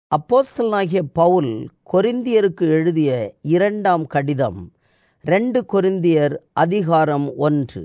அப்போஸ்தலனாகிய பவுல் கொரிந்தியருக்கு எழுதிய இரண்டாம் கடிதம் ரெண்டு கொரிந்தியர் அதிகாரம் ஒன்று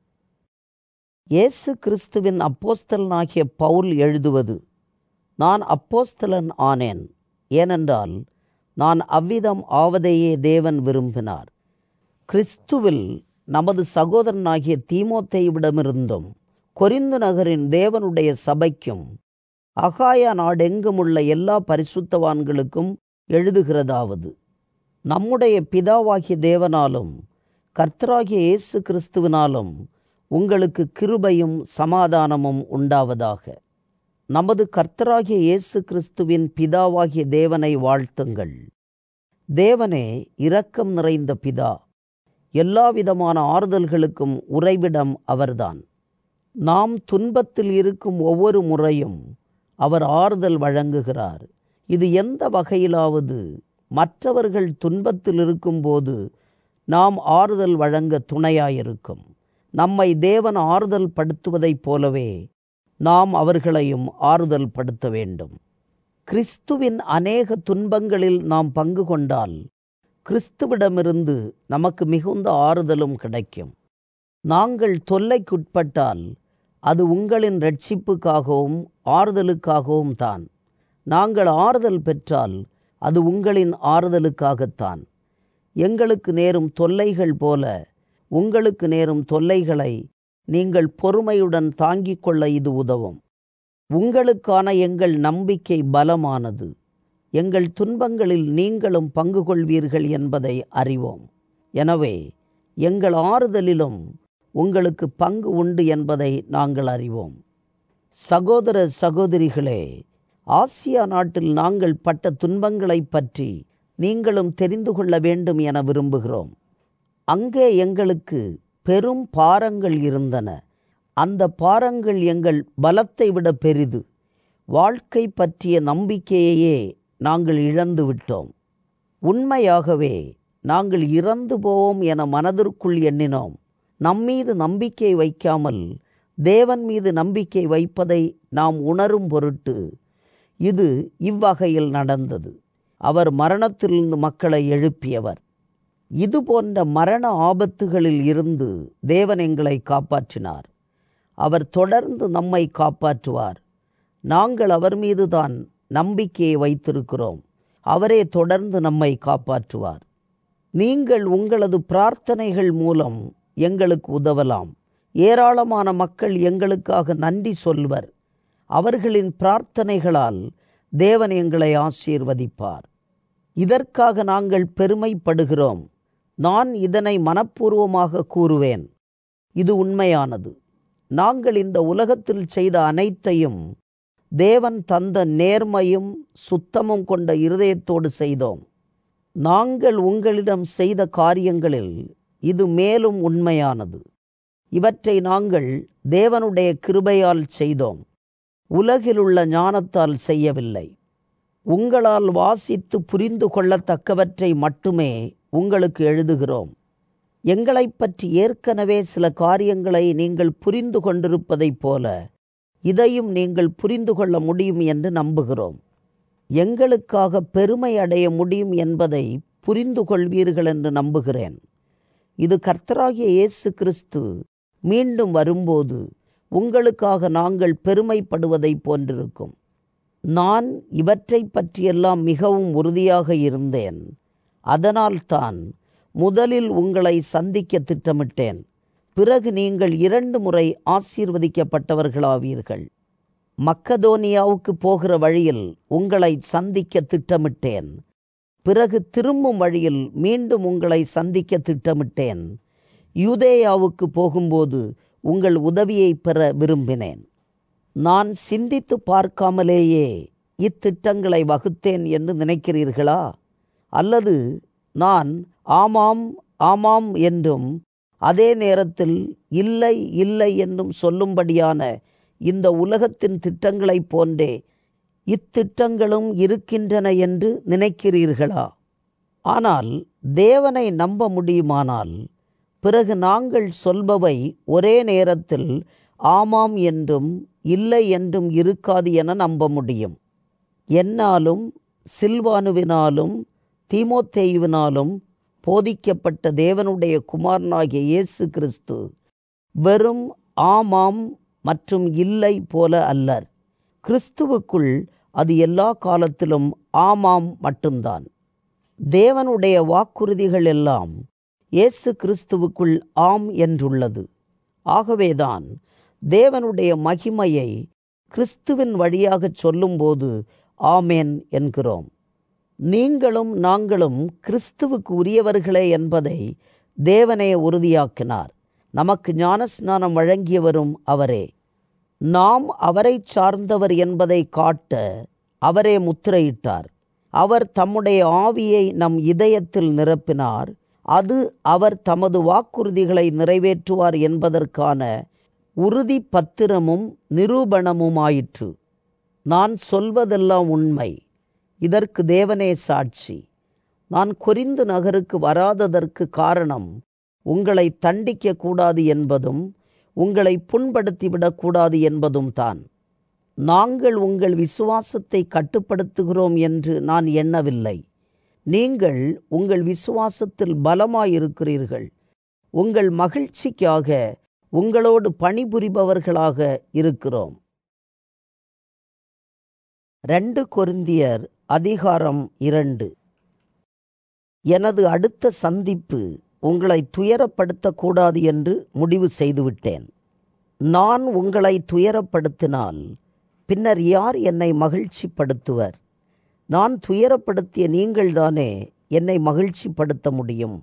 இயேசு கிறிஸ்துவின் அப்போஸ்தலனாகிய பவுல் எழுதுவது நான் அப்போஸ்தலன் ஆனேன் ஏனென்றால் நான் அவ்விதம் ஆவதையே தேவன் விரும்பினார் கிறிஸ்துவில் நமது சகோதரனாகிய தீமோத்தேயுவிடமிருந்தும் கொரிந்து நகரின் தேவனுடைய சபைக்கும் அகாயா நாடெங்குமுள்ள எல்லா பரிசுத்தவான்களுக்கும் எழுதுகிறதாவது நம்முடைய பிதாவாகிய தேவனாலும் கர்த்தராகிய இயேசு கிறிஸ்துவினாலும் உங்களுக்கு கிருபையும் சமாதானமும் உண்டாவதாக நமது கர்த்தராகிய இயேசு கிறிஸ்துவின் பிதாவாகிய தேவனை வாழ்த்துங்கள் தேவனே இரக்கம் நிறைந்த பிதா எல்லாவிதமான ஆறுதல்களுக்கும் உறைவிடம் அவர்தான் நாம் துன்பத்தில் இருக்கும் ஒவ்வொரு முறையும் அவர் ஆறுதல் வழங்குகிறார் இது எந்த வகையிலாவது மற்றவர்கள் துன்பத்தில் இருக்கும்போது நாம் ஆறுதல் வழங்க துணையாயிருக்கும் நம்மை தேவன் ஆறுதல் படுத்துவதைப் போலவே நாம் அவர்களையும் ஆறுதல் படுத்த வேண்டும் கிறிஸ்துவின் அநேக துன்பங்களில் நாம் பங்கு கொண்டால் கிறிஸ்துவிடமிருந்து நமக்கு மிகுந்த ஆறுதலும் கிடைக்கும் நாங்கள் தொல்லைக்குட்பட்டால் அது உங்களின் ரட்சிப்புக்காகவும் ஆறுதலுக்காகவும் தான் நாங்கள் ஆறுதல் பெற்றால் அது உங்களின் ஆறுதலுக்காகத்தான் எங்களுக்கு நேரும் தொல்லைகள் போல உங்களுக்கு நேரும் தொல்லைகளை நீங்கள் பொறுமையுடன் தாங்கிக் கொள்ள இது உதவும் உங்களுக்கான எங்கள் நம்பிக்கை பலமானது எங்கள் துன்பங்களில் நீங்களும் பங்கு கொள்வீர்கள் என்பதை அறிவோம் எனவே எங்கள் ஆறுதலிலும் உங்களுக்கு பங்கு உண்டு என்பதை நாங்கள் அறிவோம் சகோதர சகோதரிகளே ஆசியா நாட்டில் நாங்கள் பட்ட துன்பங்களை பற்றி நீங்களும் தெரிந்து கொள்ள வேண்டும் என விரும்புகிறோம் அங்கே எங்களுக்கு பெரும் பாரங்கள் இருந்தன அந்த பாரங்கள் எங்கள் பலத்தை விட பெரிது வாழ்க்கை பற்றிய நம்பிக்கையையே நாங்கள் இழந்து விட்டோம் உண்மையாகவே நாங்கள் இறந்து போவோம் என மனதிற்குள் எண்ணினோம் நம்மீது நம்பிக்கை வைக்காமல் தேவன் மீது நம்பிக்கை வைப்பதை நாம் உணரும் பொருட்டு இது இவ்வகையில் நடந்தது அவர் மரணத்திலிருந்து மக்களை எழுப்பியவர் இது போன்ற மரண ஆபத்துகளில் இருந்து தேவன் எங்களை காப்பாற்றினார் அவர் தொடர்ந்து நம்மை காப்பாற்றுவார் நாங்கள் அவர் மீதுதான் நம்பிக்கையை வைத்திருக்கிறோம் அவரே தொடர்ந்து நம்மை காப்பாற்றுவார் நீங்கள் உங்களது பிரார்த்தனைகள் மூலம் எங்களுக்கு உதவலாம் ஏராளமான மக்கள் எங்களுக்காக நன்றி சொல்வர் அவர்களின் பிரார்த்தனைகளால் தேவன் எங்களை ஆசீர்வதிப்பார் இதற்காக நாங்கள் பெருமைப்படுகிறோம் நான் இதனை மனப்பூர்வமாக கூறுவேன் இது உண்மையானது நாங்கள் இந்த உலகத்தில் செய்த அனைத்தையும் தேவன் தந்த நேர்மையும் சுத்தமும் கொண்ட இருதயத்தோடு செய்தோம் நாங்கள் உங்களிடம் செய்த காரியங்களில் இது மேலும் உண்மையானது இவற்றை நாங்கள் தேவனுடைய கிருபையால் செய்தோம் உலகிலுள்ள ஞானத்தால் செய்யவில்லை உங்களால் வாசித்து புரிந்து கொள்ளத்தக்கவற்றை மட்டுமே உங்களுக்கு எழுதுகிறோம் எங்களை பற்றி ஏற்கனவே சில காரியங்களை நீங்கள் புரிந்து கொண்டிருப்பதைப் போல இதையும் நீங்கள் புரிந்து கொள்ள முடியும் என்று நம்புகிறோம் எங்களுக்காக பெருமை அடைய முடியும் என்பதை புரிந்து கொள்வீர்கள் என்று நம்புகிறேன் இது கர்த்தராகிய இயேசு கிறிஸ்து மீண்டும் வரும்போது உங்களுக்காக நாங்கள் பெருமைப்படுவதை போன்றிருக்கும் நான் இவற்றை பற்றியெல்லாம் மிகவும் உறுதியாக இருந்தேன் அதனால்தான் முதலில் உங்களை சந்திக்க திட்டமிட்டேன் பிறகு நீங்கள் இரண்டு முறை ஆசீர்வதிக்கப்பட்டவர்களாவீர்கள் மக்கதோனியாவுக்கு போகிற வழியில் உங்களை சந்திக்க திட்டமிட்டேன் பிறகு திரும்பும் வழியில் மீண்டும் உங்களை சந்திக்க திட்டமிட்டேன் யூதேயாவுக்கு போகும்போது உங்கள் உதவியை பெற விரும்பினேன் நான் சிந்தித்து பார்க்காமலேயே இத்திட்டங்களை வகுத்தேன் என்று நினைக்கிறீர்களா அல்லது நான் ஆமாம் ஆமாம் என்றும் அதே நேரத்தில் இல்லை இல்லை என்றும் சொல்லும்படியான இந்த உலகத்தின் திட்டங்களைப் போன்றே இத்திட்டங்களும் இருக்கின்றன என்று நினைக்கிறீர்களா ஆனால் தேவனை நம்ப முடியுமானால் பிறகு நாங்கள் சொல்பவை ஒரே நேரத்தில் ஆமாம் என்றும் இல்லை என்றும் இருக்காது என நம்ப முடியும் என்னாலும் சில்வானுவினாலும் தீமோத்தேயுவினாலும் போதிக்கப்பட்ட தேவனுடைய குமாரனாகிய இயேசு கிறிஸ்து வெறும் ஆமாம் மற்றும் இல்லை போல அல்லர் கிறிஸ்துவுக்குள் அது எல்லா காலத்திலும் ஆமாம் மட்டும்தான் தேவனுடைய வாக்குறுதிகள் எல்லாம் இயேசு கிறிஸ்துவுக்குள் ஆம் என்றுள்ளது ஆகவேதான் தேவனுடைய மகிமையை கிறிஸ்துவின் வழியாக சொல்லும்போது ஆமேன் என்கிறோம் நீங்களும் நாங்களும் கிறிஸ்துவுக்கு உரியவர்களே என்பதை தேவனே உறுதியாக்கினார் நமக்கு ஞானஸ்நானம் வழங்கியவரும் அவரே நாம் அவரை சார்ந்தவர் என்பதை காட்ட அவரே முத்திரையிட்டார் அவர் தம்முடைய ஆவியை நம் இதயத்தில் நிரப்பினார் அது அவர் தமது வாக்குறுதிகளை நிறைவேற்றுவார் என்பதற்கான உறுதி பத்திரமும் நிரூபணமுமாயிற்று நான் சொல்வதெல்லாம் உண்மை இதற்கு தேவனே சாட்சி நான் கொரிந்து நகருக்கு வராததற்கு காரணம் உங்களை தண்டிக்க கூடாது என்பதும் உங்களை புண்படுத்திவிடக்கூடாது என்பதும் தான் நாங்கள் உங்கள் விசுவாசத்தை கட்டுப்படுத்துகிறோம் என்று நான் எண்ணவில்லை நீங்கள் உங்கள் விசுவாசத்தில் பலமாயிருக்கிறீர்கள் உங்கள் மகிழ்ச்சிக்காக உங்களோடு பணிபுரிபவர்களாக இருக்கிறோம் ரெண்டு கொரிந்தியர் அதிகாரம் இரண்டு எனது அடுத்த சந்திப்பு உங்களை துயரப்படுத்தக்கூடாது என்று முடிவு செய்துவிட்டேன் நான் உங்களை துயரப்படுத்தினால் பின்னர் யார் என்னை மகிழ்ச்சிப்படுத்துவர் நான் துயரப்படுத்திய நீங்கள்தானே என்னை மகிழ்ச்சிப்படுத்த முடியும்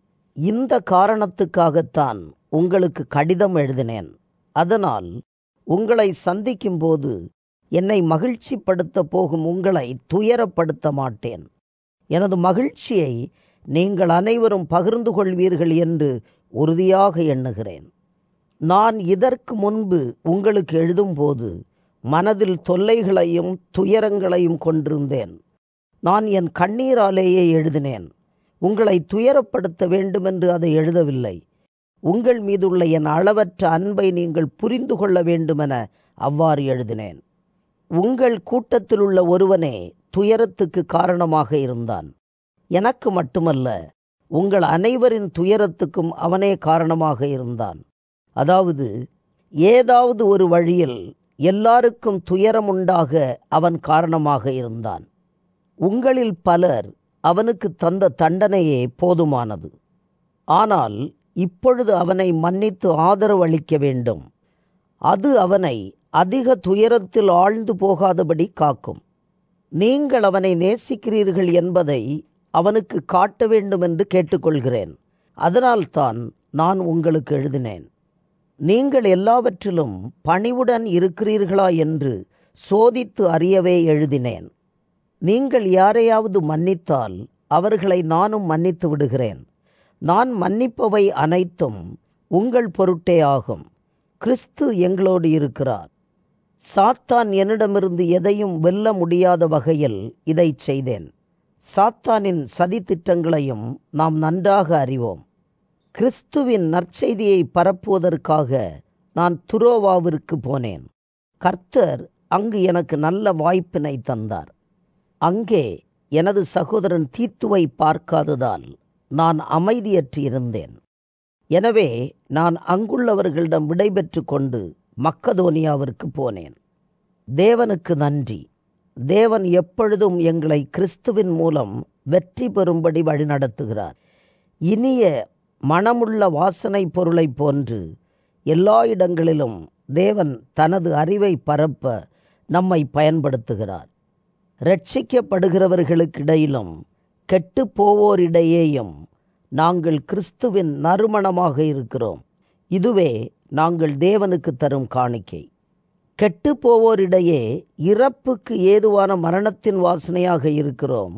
இந்த காரணத்துக்காகத்தான் உங்களுக்கு கடிதம் எழுதினேன் அதனால் உங்களை சந்திக்கும்போது என்னை மகிழ்ச்சிப்படுத்த போகும் உங்களை துயரப்படுத்த மாட்டேன் எனது மகிழ்ச்சியை நீங்கள் அனைவரும் பகிர்ந்து கொள்வீர்கள் என்று உறுதியாக எண்ணுகிறேன் நான் இதற்கு முன்பு உங்களுக்கு எழுதும்போது மனதில் தொல்லைகளையும் துயரங்களையும் கொண்டிருந்தேன் நான் என் கண்ணீராலேயே எழுதினேன் உங்களை துயரப்படுத்த வேண்டுமென்று அதை எழுதவில்லை உங்கள் மீதுள்ள என் அளவற்ற அன்பை நீங்கள் புரிந்து கொள்ள வேண்டுமென அவ்வாறு எழுதினேன் உங்கள் கூட்டத்தில் உள்ள ஒருவனே துயரத்துக்கு காரணமாக இருந்தான் எனக்கு மட்டுமல்ல உங்கள் அனைவரின் துயரத்துக்கும் அவனே காரணமாக இருந்தான் அதாவது ஏதாவது ஒரு வழியில் எல்லாருக்கும் துயரம் உண்டாக அவன் காரணமாக இருந்தான் உங்களில் பலர் அவனுக்கு தந்த தண்டனையே போதுமானது ஆனால் இப்பொழுது அவனை மன்னித்து ஆதரவு அளிக்க வேண்டும் அது அவனை அதிக துயரத்தில் ஆழ்ந்து போகாதபடி காக்கும் நீங்கள் அவனை நேசிக்கிறீர்கள் என்பதை அவனுக்கு காட்ட வேண்டும் என்று கேட்டுக்கொள்கிறேன் அதனால்தான் நான் உங்களுக்கு எழுதினேன் நீங்கள் எல்லாவற்றிலும் பணிவுடன் இருக்கிறீர்களா என்று சோதித்து அறியவே எழுதினேன் நீங்கள் யாரையாவது மன்னித்தால் அவர்களை நானும் மன்னித்து விடுகிறேன் நான் மன்னிப்பவை அனைத்தும் உங்கள் பொருட்டே ஆகும் கிறிஸ்து எங்களோடு இருக்கிறார் சாத்தான் என்னிடமிருந்து எதையும் வெல்ல முடியாத வகையில் இதை செய்தேன் சாத்தானின் சதித்திட்டங்களையும் நாம் நன்றாக அறிவோம் கிறிஸ்துவின் நற்செய்தியை பரப்புவதற்காக நான் துரோவாவிற்கு போனேன் கர்த்தர் அங்கு எனக்கு நல்ல வாய்ப்பினை தந்தார் அங்கே எனது சகோதரன் தீத்துவை பார்க்காததால் நான் அமைதியற்று இருந்தேன் எனவே நான் அங்குள்ளவர்களிடம் விடைபெற்று கொண்டு மக்கதோனியாவிற்கு போனேன் தேவனுக்கு நன்றி தேவன் எப்பொழுதும் எங்களை கிறிஸ்துவின் மூலம் வெற்றி பெறும்படி வழிநடத்துகிறார் இனிய மனமுள்ள வாசனை பொருளை போன்று எல்லா இடங்களிலும் தேவன் தனது அறிவை பரப்ப நம்மை பயன்படுத்துகிறார் ரட்சிக்கப்படுகிறவர்களுக்கிடையிலும் கெட்டு போவோரிடையேயும் நாங்கள் கிறிஸ்துவின் நறுமணமாக இருக்கிறோம் இதுவே நாங்கள் தேவனுக்கு தரும் காணிக்கை கெட்டு போவோரிடையே இறப்புக்கு ஏதுவான மரணத்தின் வாசனையாக இருக்கிறோம்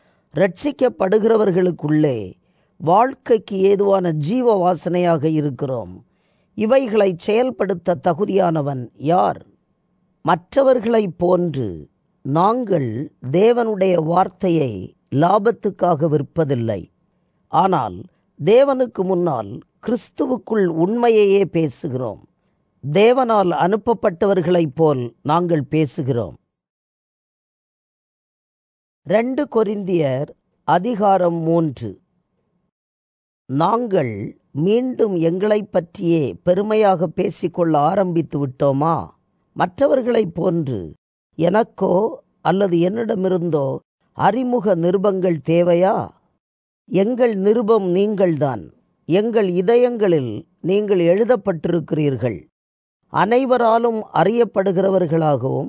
ரட்சிக்கப்படுகிறவர்களுக்குள்ளே வாழ்க்கைக்கு ஏதுவான ஜீவ வாசனையாக இருக்கிறோம் இவைகளை செயல்படுத்த தகுதியானவன் யார் மற்றவர்களைப் போன்று நாங்கள் தேவனுடைய வார்த்தையை லாபத்துக்காக விற்பதில்லை ஆனால் தேவனுக்கு முன்னால் கிறிஸ்துவுக்குள் உண்மையையே பேசுகிறோம் தேவனால் அனுப்பப்பட்டவர்களைப் போல் நாங்கள் பேசுகிறோம் ரெண்டு கொரிந்தியர் அதிகாரம் மூன்று நாங்கள் மீண்டும் எங்களைப் பற்றியே பெருமையாக பேசிக்கொள்ள ஆரம்பித்து விட்டோமா மற்றவர்களைப் போன்று எனக்கோ அல்லது என்னிடமிருந்தோ அறிமுக நிருபங்கள் தேவையா எங்கள் நிருபம் நீங்கள்தான் எங்கள் இதயங்களில் நீங்கள் எழுதப்பட்டிருக்கிறீர்கள் அனைவராலும் அறியப்படுகிறவர்களாகவும்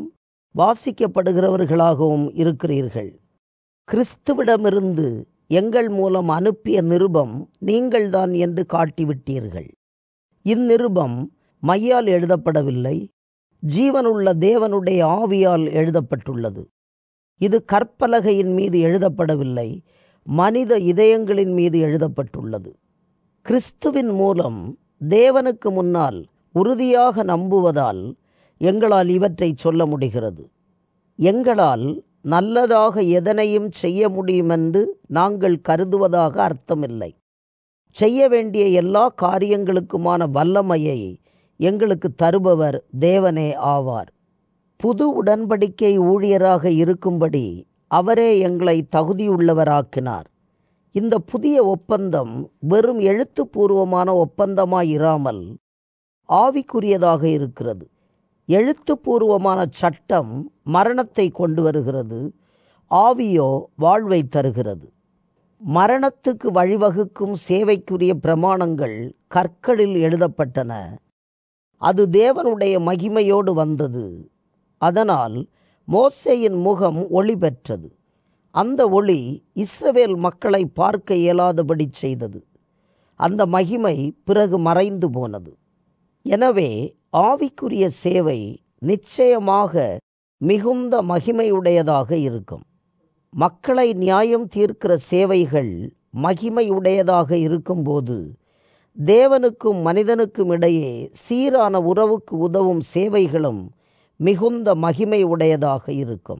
வாசிக்கப்படுகிறவர்களாகவும் இருக்கிறீர்கள் கிறிஸ்துவிடமிருந்து எங்கள் மூலம் அனுப்பிய நிருபம் நீங்கள்தான் என்று காட்டிவிட்டீர்கள் இந்நிருபம் மையால் எழுதப்படவில்லை ஜீவனுள்ள தேவனுடைய ஆவியால் எழுதப்பட்டுள்ளது இது கற்பலகையின் மீது எழுதப்படவில்லை மனித இதயங்களின் மீது எழுதப்பட்டுள்ளது கிறிஸ்துவின் மூலம் தேவனுக்கு முன்னால் உறுதியாக நம்புவதால் எங்களால் இவற்றை சொல்ல முடிகிறது எங்களால் நல்லதாக எதனையும் செய்ய முடியுமென்று நாங்கள் கருதுவதாக அர்த்தமில்லை செய்ய வேண்டிய எல்லா காரியங்களுக்குமான வல்லமையை எங்களுக்கு தருபவர் தேவனே ஆவார் புது உடன்படிக்கை ஊழியராக இருக்கும்படி அவரே எங்களை தகுதியுள்ளவராக்கினார் இந்த புதிய ஒப்பந்தம் வெறும் எழுத்துப்பூர்வமான ஒப்பந்தமாயிராமல் ஆவிக்குரியதாக இருக்கிறது எழுத்துப்பூர்வமான சட்டம் மரணத்தை கொண்டு வருகிறது ஆவியோ வாழ்வை தருகிறது மரணத்துக்கு வழிவகுக்கும் சேவைக்குரிய பிரமாணங்கள் கற்களில் எழுதப்பட்டன அது தேவனுடைய மகிமையோடு வந்தது அதனால் மோசேயின் முகம் ஒளி பெற்றது அந்த ஒளி இஸ்ரவேல் மக்களை பார்க்க இயலாதபடி செய்தது அந்த மகிமை பிறகு மறைந்து போனது எனவே ஆவிக்குரிய சேவை நிச்சயமாக மிகுந்த மகிமையுடையதாக இருக்கும் மக்களை நியாயம் தீர்க்கிற சேவைகள் மகிமையுடையதாக இருக்கும்போது தேவனுக்கும் மனிதனுக்கும் இடையே சீரான உறவுக்கு உதவும் சேவைகளும் மிகுந்த மகிமை உடையதாக இருக்கும்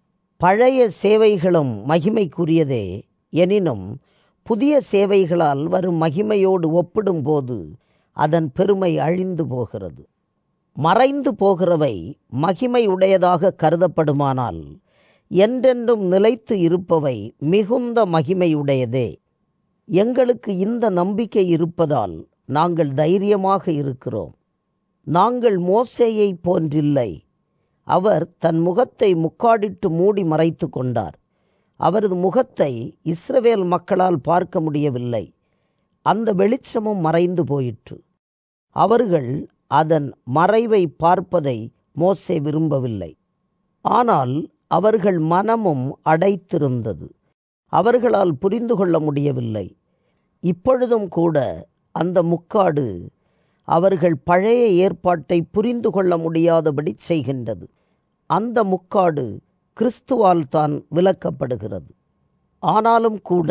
பழைய சேவைகளும் மகிமைக்குரியதே எனினும் புதிய சேவைகளால் வரும் மகிமையோடு ஒப்பிடும்போது அதன் பெருமை அழிந்து போகிறது மறைந்து போகிறவை மகிமை உடையதாக கருதப்படுமானால் என்றென்றும் நிலைத்து இருப்பவை மிகுந்த மகிமையுடையதே எங்களுக்கு இந்த நம்பிக்கை இருப்பதால் நாங்கள் தைரியமாக இருக்கிறோம் நாங்கள் மோசேயை போன்றில்லை அவர் தன் முகத்தை முக்காடிட்டு மூடி மறைத்து கொண்டார் அவரது முகத்தை இஸ்ரவேல் மக்களால் பார்க்க முடியவில்லை அந்த வெளிச்சமும் மறைந்து போயிற்று அவர்கள் அதன் மறைவை பார்ப்பதை மோசே விரும்பவில்லை ஆனால் அவர்கள் மனமும் அடைத்திருந்தது அவர்களால் புரிந்து கொள்ள முடியவில்லை இப்பொழுதும் கூட அந்த முக்காடு அவர்கள் பழைய ஏற்பாட்டை புரிந்து கொள்ள முடியாதபடி செய்கின்றது அந்த முக்காடு கிறிஸ்துவால் தான் விலக்கப்படுகிறது ஆனாலும் கூட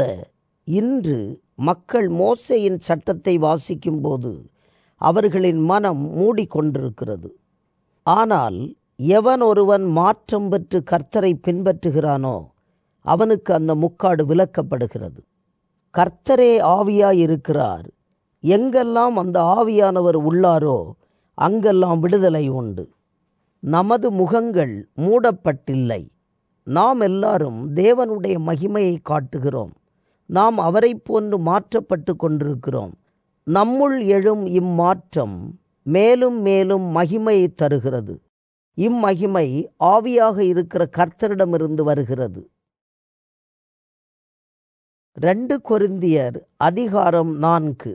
இன்று மக்கள் மோசையின் சட்டத்தை வாசிக்கும்போது அவர்களின் மனம் மூடிக்கொண்டிருக்கிறது ஆனால் எவன் ஒருவன் மாற்றம் பெற்று கர்த்தரை பின்பற்றுகிறானோ அவனுக்கு அந்த முக்காடு விலக்கப்படுகிறது கர்த்தரே ஆவியாயிருக்கிறார் எங்கெல்லாம் அந்த ஆவியானவர் உள்ளாரோ அங்கெல்லாம் விடுதலை உண்டு நமது முகங்கள் மூடப்பட்டில்லை நாம் எல்லாரும் தேவனுடைய மகிமையை காட்டுகிறோம் நாம் அவரை போன்று மாற்றப்பட்டு கொண்டிருக்கிறோம் நம்முள் எழும் இம்மாற்றம் மேலும் மேலும் மகிமையை தருகிறது இம்மகிமை ஆவியாக இருக்கிற கர்த்தரிடமிருந்து வருகிறது ரெண்டு கொரிந்தியர் அதிகாரம் நான்கு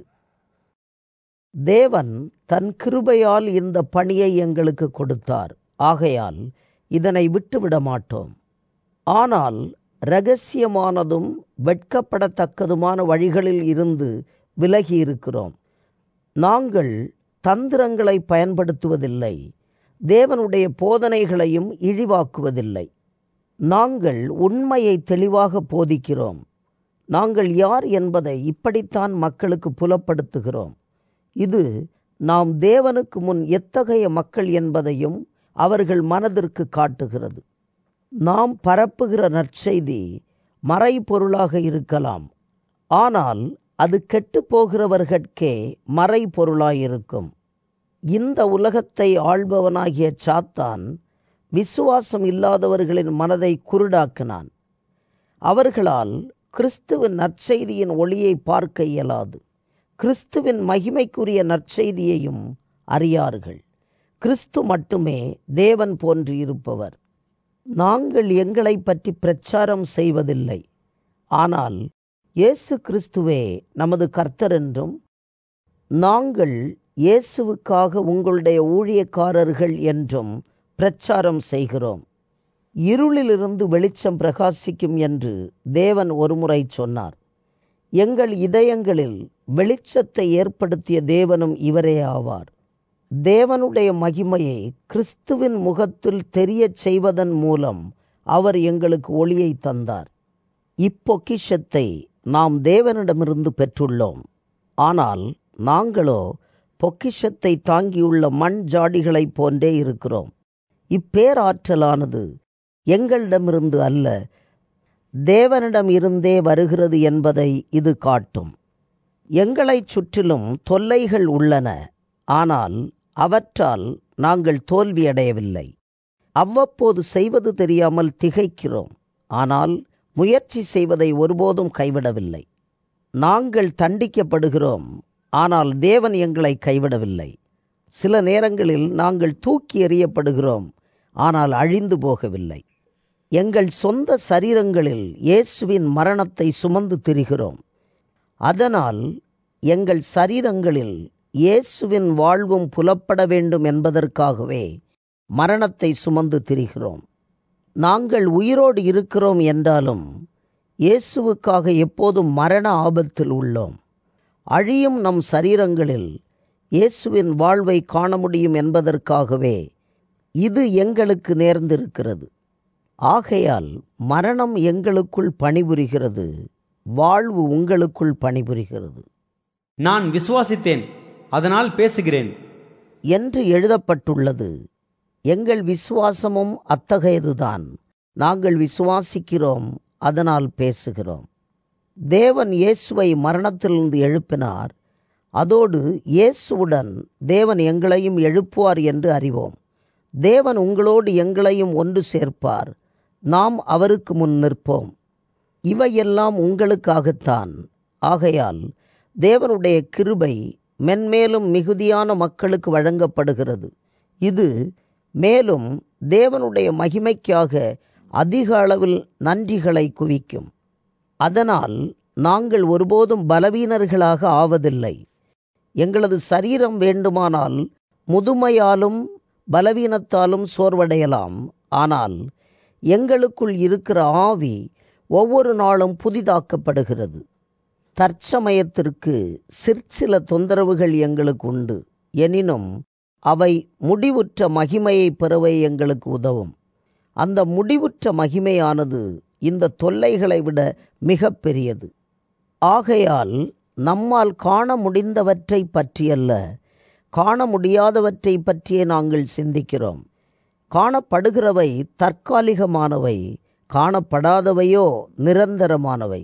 தேவன் தன் கிருபையால் இந்த பணியை எங்களுக்கு கொடுத்தார் ஆகையால் இதனை விட்டுவிட மாட்டோம் ஆனால் இரகசியமானதும் வெட்கப்படத்தக்கதுமான வழிகளில் இருந்து விலகி இருக்கிறோம் நாங்கள் தந்திரங்களை பயன்படுத்துவதில்லை தேவனுடைய போதனைகளையும் இழிவாக்குவதில்லை நாங்கள் உண்மையை தெளிவாக போதிக்கிறோம் நாங்கள் யார் என்பதை இப்படித்தான் மக்களுக்கு புலப்படுத்துகிறோம் இது நாம் தேவனுக்கு முன் எத்தகைய மக்கள் என்பதையும் அவர்கள் மனதிற்கு காட்டுகிறது நாம் பரப்புகிற நற்செய்தி மறைபொருளாக இருக்கலாம் ஆனால் அது கெட்டு போகிறவர்கட்கே மறைபொருளாயிருக்கும் இந்த உலகத்தை ஆள்பவனாகிய சாத்தான் விசுவாசம் இல்லாதவர்களின் மனதை குருடாக்கினான் அவர்களால் கிறிஸ்துவின் நற்செய்தியின் ஒளியை பார்க்க இயலாது கிறிஸ்துவின் மகிமைக்குரிய நற்செய்தியையும் அறியார்கள் கிறிஸ்து மட்டுமே தேவன் போன்று இருப்பவர் நாங்கள் எங்களை பற்றி பிரச்சாரம் செய்வதில்லை ஆனால் இயேசு கிறிஸ்துவே நமது கர்த்தர் என்றும் நாங்கள் இயேசுவுக்காக உங்களுடைய ஊழியக்காரர்கள் என்றும் பிரச்சாரம் செய்கிறோம் இருளிலிருந்து வெளிச்சம் பிரகாசிக்கும் என்று தேவன் ஒருமுறை சொன்னார் எங்கள் இதயங்களில் வெளிச்சத்தை ஏற்படுத்திய தேவனும் இவரே ஆவார் தேவனுடைய மகிமையை கிறிஸ்துவின் முகத்தில் தெரியச் செய்வதன் மூலம் அவர் எங்களுக்கு ஒளியை தந்தார் இப்பொக்கிஷத்தை நாம் தேவனிடமிருந்து பெற்றுள்ளோம் ஆனால் நாங்களோ பொக்கிஷத்தை தாங்கியுள்ள மண் ஜாடிகளைப் போன்றே இருக்கிறோம் இப்பேராற்றலானது எங்களிடமிருந்து அல்ல தேவனிடம் இருந்தே வருகிறது என்பதை இது காட்டும் எங்களைச் சுற்றிலும் தொல்லைகள் உள்ளன ஆனால் அவற்றால் நாங்கள் தோல்வியடையவில்லை அவ்வப்போது செய்வது தெரியாமல் திகைக்கிறோம் ஆனால் முயற்சி செய்வதை ஒருபோதும் கைவிடவில்லை நாங்கள் தண்டிக்கப்படுகிறோம் ஆனால் தேவன் எங்களை கைவிடவில்லை சில நேரங்களில் நாங்கள் தூக்கி எறியப்படுகிறோம் ஆனால் அழிந்து போகவில்லை எங்கள் சொந்த சரீரங்களில் இயேசுவின் மரணத்தை சுமந்து திரிகிறோம் அதனால் எங்கள் சரீரங்களில் இயேசுவின் வாழ்வும் புலப்பட வேண்டும் என்பதற்காகவே மரணத்தை சுமந்து திரிகிறோம் நாங்கள் உயிரோடு இருக்கிறோம் என்றாலும் இயேசுவுக்காக எப்போதும் மரண ஆபத்தில் உள்ளோம் அழியும் நம் சரீரங்களில் இயேசுவின் வாழ்வை காண முடியும் என்பதற்காகவே இது எங்களுக்கு நேர்ந்திருக்கிறது ஆகையால் மரணம் எங்களுக்குள் பணிபுரிகிறது வாழ்வு உங்களுக்குள் பணிபுரிகிறது நான் விசுவாசித்தேன் அதனால் பேசுகிறேன் என்று எழுதப்பட்டுள்ளது எங்கள் விசுவாசமும் அத்தகையதுதான் நாங்கள் விசுவாசிக்கிறோம் அதனால் பேசுகிறோம் தேவன் இயேசுவை மரணத்திலிருந்து எழுப்பினார் அதோடு இயேசுவுடன் தேவன் எங்களையும் எழுப்புவார் என்று அறிவோம் தேவன் உங்களோடு எங்களையும் ஒன்று சேர்ப்பார் நாம் அவருக்கு முன் நிற்போம் இவையெல்லாம் உங்களுக்காகத்தான் ஆகையால் தேவனுடைய கிருபை மென்மேலும் மிகுதியான மக்களுக்கு வழங்கப்படுகிறது இது மேலும் தேவனுடைய மகிமைக்காக அதிக அளவில் நன்றிகளை குவிக்கும் அதனால் நாங்கள் ஒருபோதும் பலவீனர்களாக ஆவதில்லை எங்களது சரீரம் வேண்டுமானால் முதுமையாலும் பலவீனத்தாலும் சோர்வடையலாம் ஆனால் எங்களுக்குள் இருக்கிற ஆவி ஒவ்வொரு நாளும் புதிதாக்கப்படுகிறது தற்சமயத்திற்கு சிற்சில தொந்தரவுகள் எங்களுக்கு உண்டு எனினும் அவை முடிவுற்ற மகிமையை பெறவே எங்களுக்கு உதவும் அந்த முடிவுற்ற மகிமையானது இந்த தொல்லைகளை விட மிக பெரியது ஆகையால் நம்மால் காண முடிந்தவற்றை பற்றியல்ல காண முடியாதவற்றை பற்றியே நாங்கள் சிந்திக்கிறோம் காணப்படுகிறவை தற்காலிகமானவை காணப்படாதவையோ நிரந்தரமானவை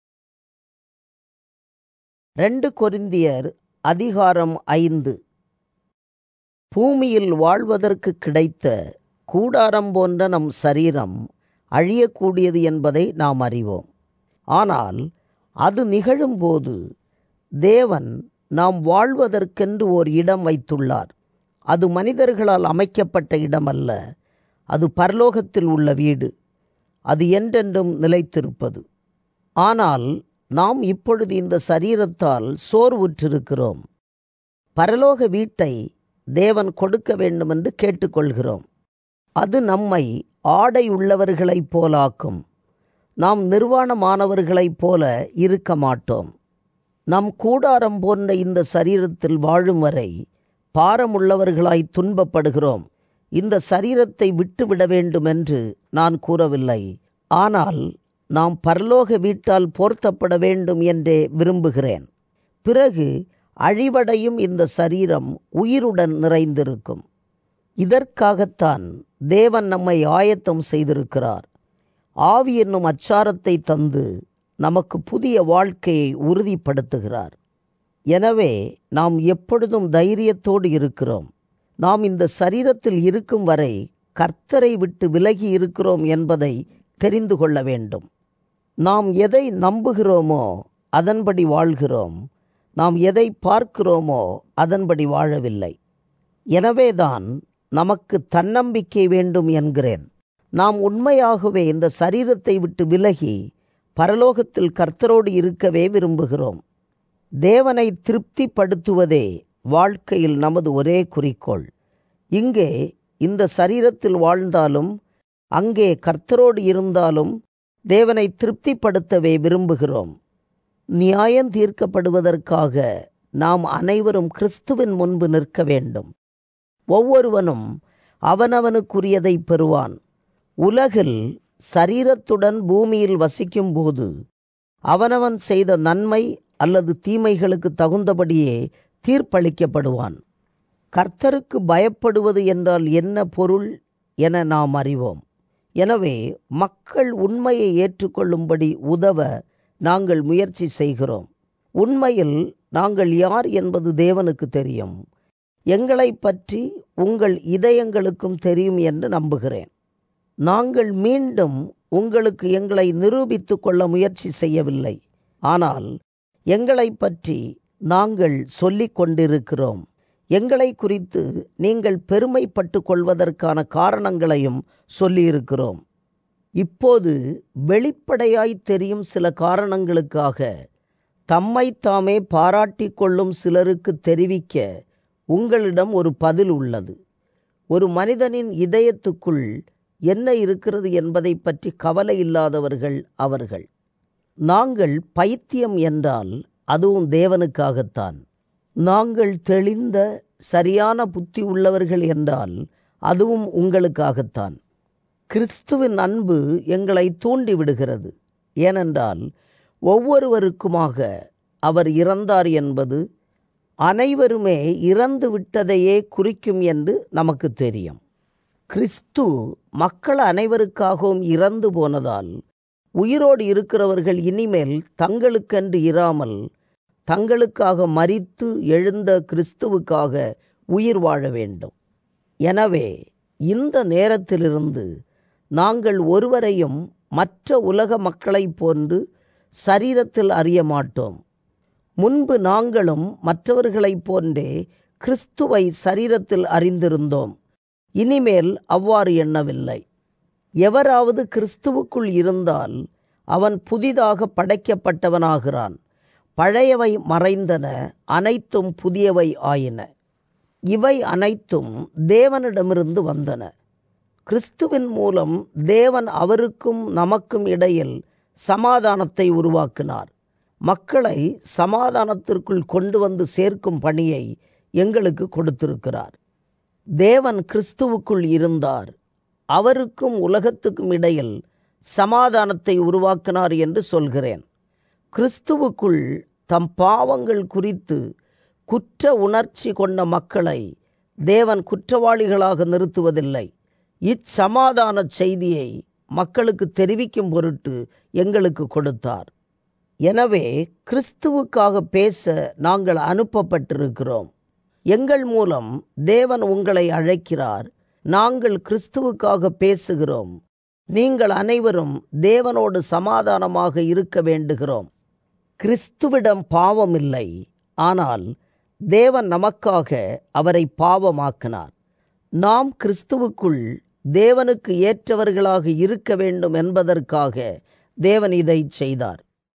ரெண்டு கொரிந்தியர் அதிகாரம் ஐந்து பூமியில் வாழ்வதற்கு கிடைத்த கூடாரம் போன்ற நம் சரீரம் அழியக்கூடியது என்பதை நாம் அறிவோம் ஆனால் அது நிகழும்போது தேவன் நாம் வாழ்வதற்கென்று ஓர் இடம் வைத்துள்ளார் அது மனிதர்களால் அமைக்கப்பட்ட இடமல்ல அது பரலோகத்தில் உள்ள வீடு அது என்றென்றும் நிலைத்திருப்பது ஆனால் நாம் இப்பொழுது இந்த சரீரத்தால் சோர்வுற்றிருக்கிறோம் பரலோக வீட்டை தேவன் கொடுக்க வேண்டுமென்று கேட்டுக்கொள்கிறோம் அது நம்மை ஆடை உள்ளவர்களைப் போலாக்கும் நாம் நிர்வாணமானவர்களைப் போல இருக்க மாட்டோம் நம் கூடாரம் போன்ற இந்த சரீரத்தில் வாழும் வரை பாரமுள்ளவர்களாய் துன்பப்படுகிறோம் இந்த சரீரத்தை விட்டுவிட வேண்டும் என்று நான் கூறவில்லை ஆனால் நாம் பரலோக வீட்டால் போர்த்தப்பட வேண்டும் என்றே விரும்புகிறேன் பிறகு அழிவடையும் இந்த சரீரம் உயிருடன் நிறைந்திருக்கும் இதற்காகத்தான் தேவன் நம்மை ஆயத்தம் செய்திருக்கிறார் ஆவி என்னும் அச்சாரத்தை தந்து நமக்கு புதிய வாழ்க்கையை உறுதிப்படுத்துகிறார் எனவே நாம் எப்பொழுதும் தைரியத்தோடு இருக்கிறோம் நாம் இந்த சரீரத்தில் இருக்கும் வரை கர்த்தரை விட்டு விலகி இருக்கிறோம் என்பதை தெரிந்து கொள்ள வேண்டும் நாம் எதை நம்புகிறோமோ அதன்படி வாழ்கிறோம் நாம் எதை பார்க்கிறோமோ அதன்படி வாழவில்லை எனவேதான் நமக்கு தன்னம்பிக்கை வேண்டும் என்கிறேன் நாம் உண்மையாகவே இந்த சரீரத்தை விட்டு விலகி பரலோகத்தில் கர்த்தரோடு இருக்கவே விரும்புகிறோம் தேவனை திருப்திப்படுத்துவதே வாழ்க்கையில் நமது ஒரே குறிக்கோள் இங்கே இந்த சரீரத்தில் வாழ்ந்தாலும் அங்கே கர்த்தரோடு இருந்தாலும் தேவனை திருப்திப்படுத்தவே விரும்புகிறோம் நியாயம் தீர்க்கப்படுவதற்காக நாம் அனைவரும் கிறிஸ்துவின் முன்பு நிற்க வேண்டும் ஒவ்வொருவனும் அவனவனுக்குரியதை பெறுவான் உலகில் சரீரத்துடன் பூமியில் வசிக்கும்போது அவனவன் செய்த நன்மை அல்லது தீமைகளுக்கு தகுந்தபடியே தீர்ப்பளிக்கப்படுவான் கர்த்தருக்கு பயப்படுவது என்றால் என்ன பொருள் என நாம் அறிவோம் எனவே மக்கள் உண்மையை ஏற்றுக்கொள்ளும்படி உதவ நாங்கள் முயற்சி செய்கிறோம் உண்மையில் நாங்கள் யார் என்பது தேவனுக்கு தெரியும் எங்களை பற்றி உங்கள் இதயங்களுக்கும் தெரியும் என்று நம்புகிறேன் நாங்கள் மீண்டும் உங்களுக்கு எங்களை நிரூபித்துக் கொள்ள முயற்சி செய்யவில்லை ஆனால் எங்களை பற்றி நாங்கள் சொல்லிக் கொண்டிருக்கிறோம் எங்களை குறித்து நீங்கள் பெருமைப்பட்டு கொள்வதற்கான காரணங்களையும் சொல்லியிருக்கிறோம் இப்போது வெளிப்படையாய் தெரியும் சில காரணங்களுக்காக தம்மை தாமே பாராட்டிக் கொள்ளும் சிலருக்கு தெரிவிக்க உங்களிடம் ஒரு பதில் உள்ளது ஒரு மனிதனின் இதயத்துக்குள் என்ன இருக்கிறது என்பதை பற்றி கவலை இல்லாதவர்கள் அவர்கள் நாங்கள் பைத்தியம் என்றால் அதுவும் தேவனுக்காகத்தான் நாங்கள் தெளிந்த சரியான புத்தி உள்ளவர்கள் என்றால் அதுவும் உங்களுக்காகத்தான் கிறிஸ்துவின் அன்பு எங்களை தூண்டி விடுகிறது ஏனென்றால் ஒவ்வொருவருக்குமாக அவர் இறந்தார் என்பது அனைவருமே இறந்து விட்டதையே குறிக்கும் என்று நமக்கு தெரியும் கிறிஸ்து மக்கள் அனைவருக்காகவும் இறந்து போனதால் உயிரோடு இருக்கிறவர்கள் இனிமேல் தங்களுக்கென்று இராமல் தங்களுக்காக மரித்து எழுந்த கிறிஸ்துவுக்காக உயிர் வாழ வேண்டும் எனவே இந்த நேரத்திலிருந்து நாங்கள் ஒருவரையும் மற்ற உலக மக்களைப் போன்று சரீரத்தில் அறிய மாட்டோம் முன்பு நாங்களும் மற்றவர்களைப் போன்றே கிறிஸ்துவை சரீரத்தில் அறிந்திருந்தோம் இனிமேல் அவ்வாறு எண்ணவில்லை எவராவது கிறிஸ்துவுக்குள் இருந்தால் அவன் புதிதாக படைக்கப்பட்டவனாகிறான் பழையவை மறைந்தன அனைத்தும் புதியவை ஆயின இவை அனைத்தும் தேவனிடமிருந்து வந்தன கிறிஸ்துவின் மூலம் தேவன் அவருக்கும் நமக்கும் இடையில் சமாதானத்தை உருவாக்கினார் மக்களை சமாதானத்திற்குள் கொண்டு வந்து சேர்க்கும் பணியை எங்களுக்கு கொடுத்திருக்கிறார் தேவன் கிறிஸ்துவுக்குள் இருந்தார் அவருக்கும் உலகத்துக்கும் இடையில் சமாதானத்தை உருவாக்கினார் என்று சொல்கிறேன் கிறிஸ்துவுக்குள் தம் பாவங்கள் குறித்து குற்ற உணர்ச்சி கொண்ட மக்களை தேவன் குற்றவாளிகளாக நிறுத்துவதில்லை இச்சமாதான செய்தியை மக்களுக்கு தெரிவிக்கும் பொருட்டு எங்களுக்கு கொடுத்தார் எனவே கிறிஸ்துவுக்காக பேச நாங்கள் அனுப்பப்பட்டிருக்கிறோம் எங்கள் மூலம் தேவன் உங்களை அழைக்கிறார் நாங்கள் கிறிஸ்துவுக்காக பேசுகிறோம் நீங்கள் அனைவரும் தேவனோடு சமாதானமாக இருக்க வேண்டுகிறோம் கிறிஸ்துவிடம் பாவம் இல்லை ஆனால் தேவன் நமக்காக அவரை பாவமாக்கினார் நாம் கிறிஸ்துவுக்குள் தேவனுக்கு ஏற்றவர்களாக இருக்க வேண்டும் என்பதற்காக தேவன் இதை செய்தார்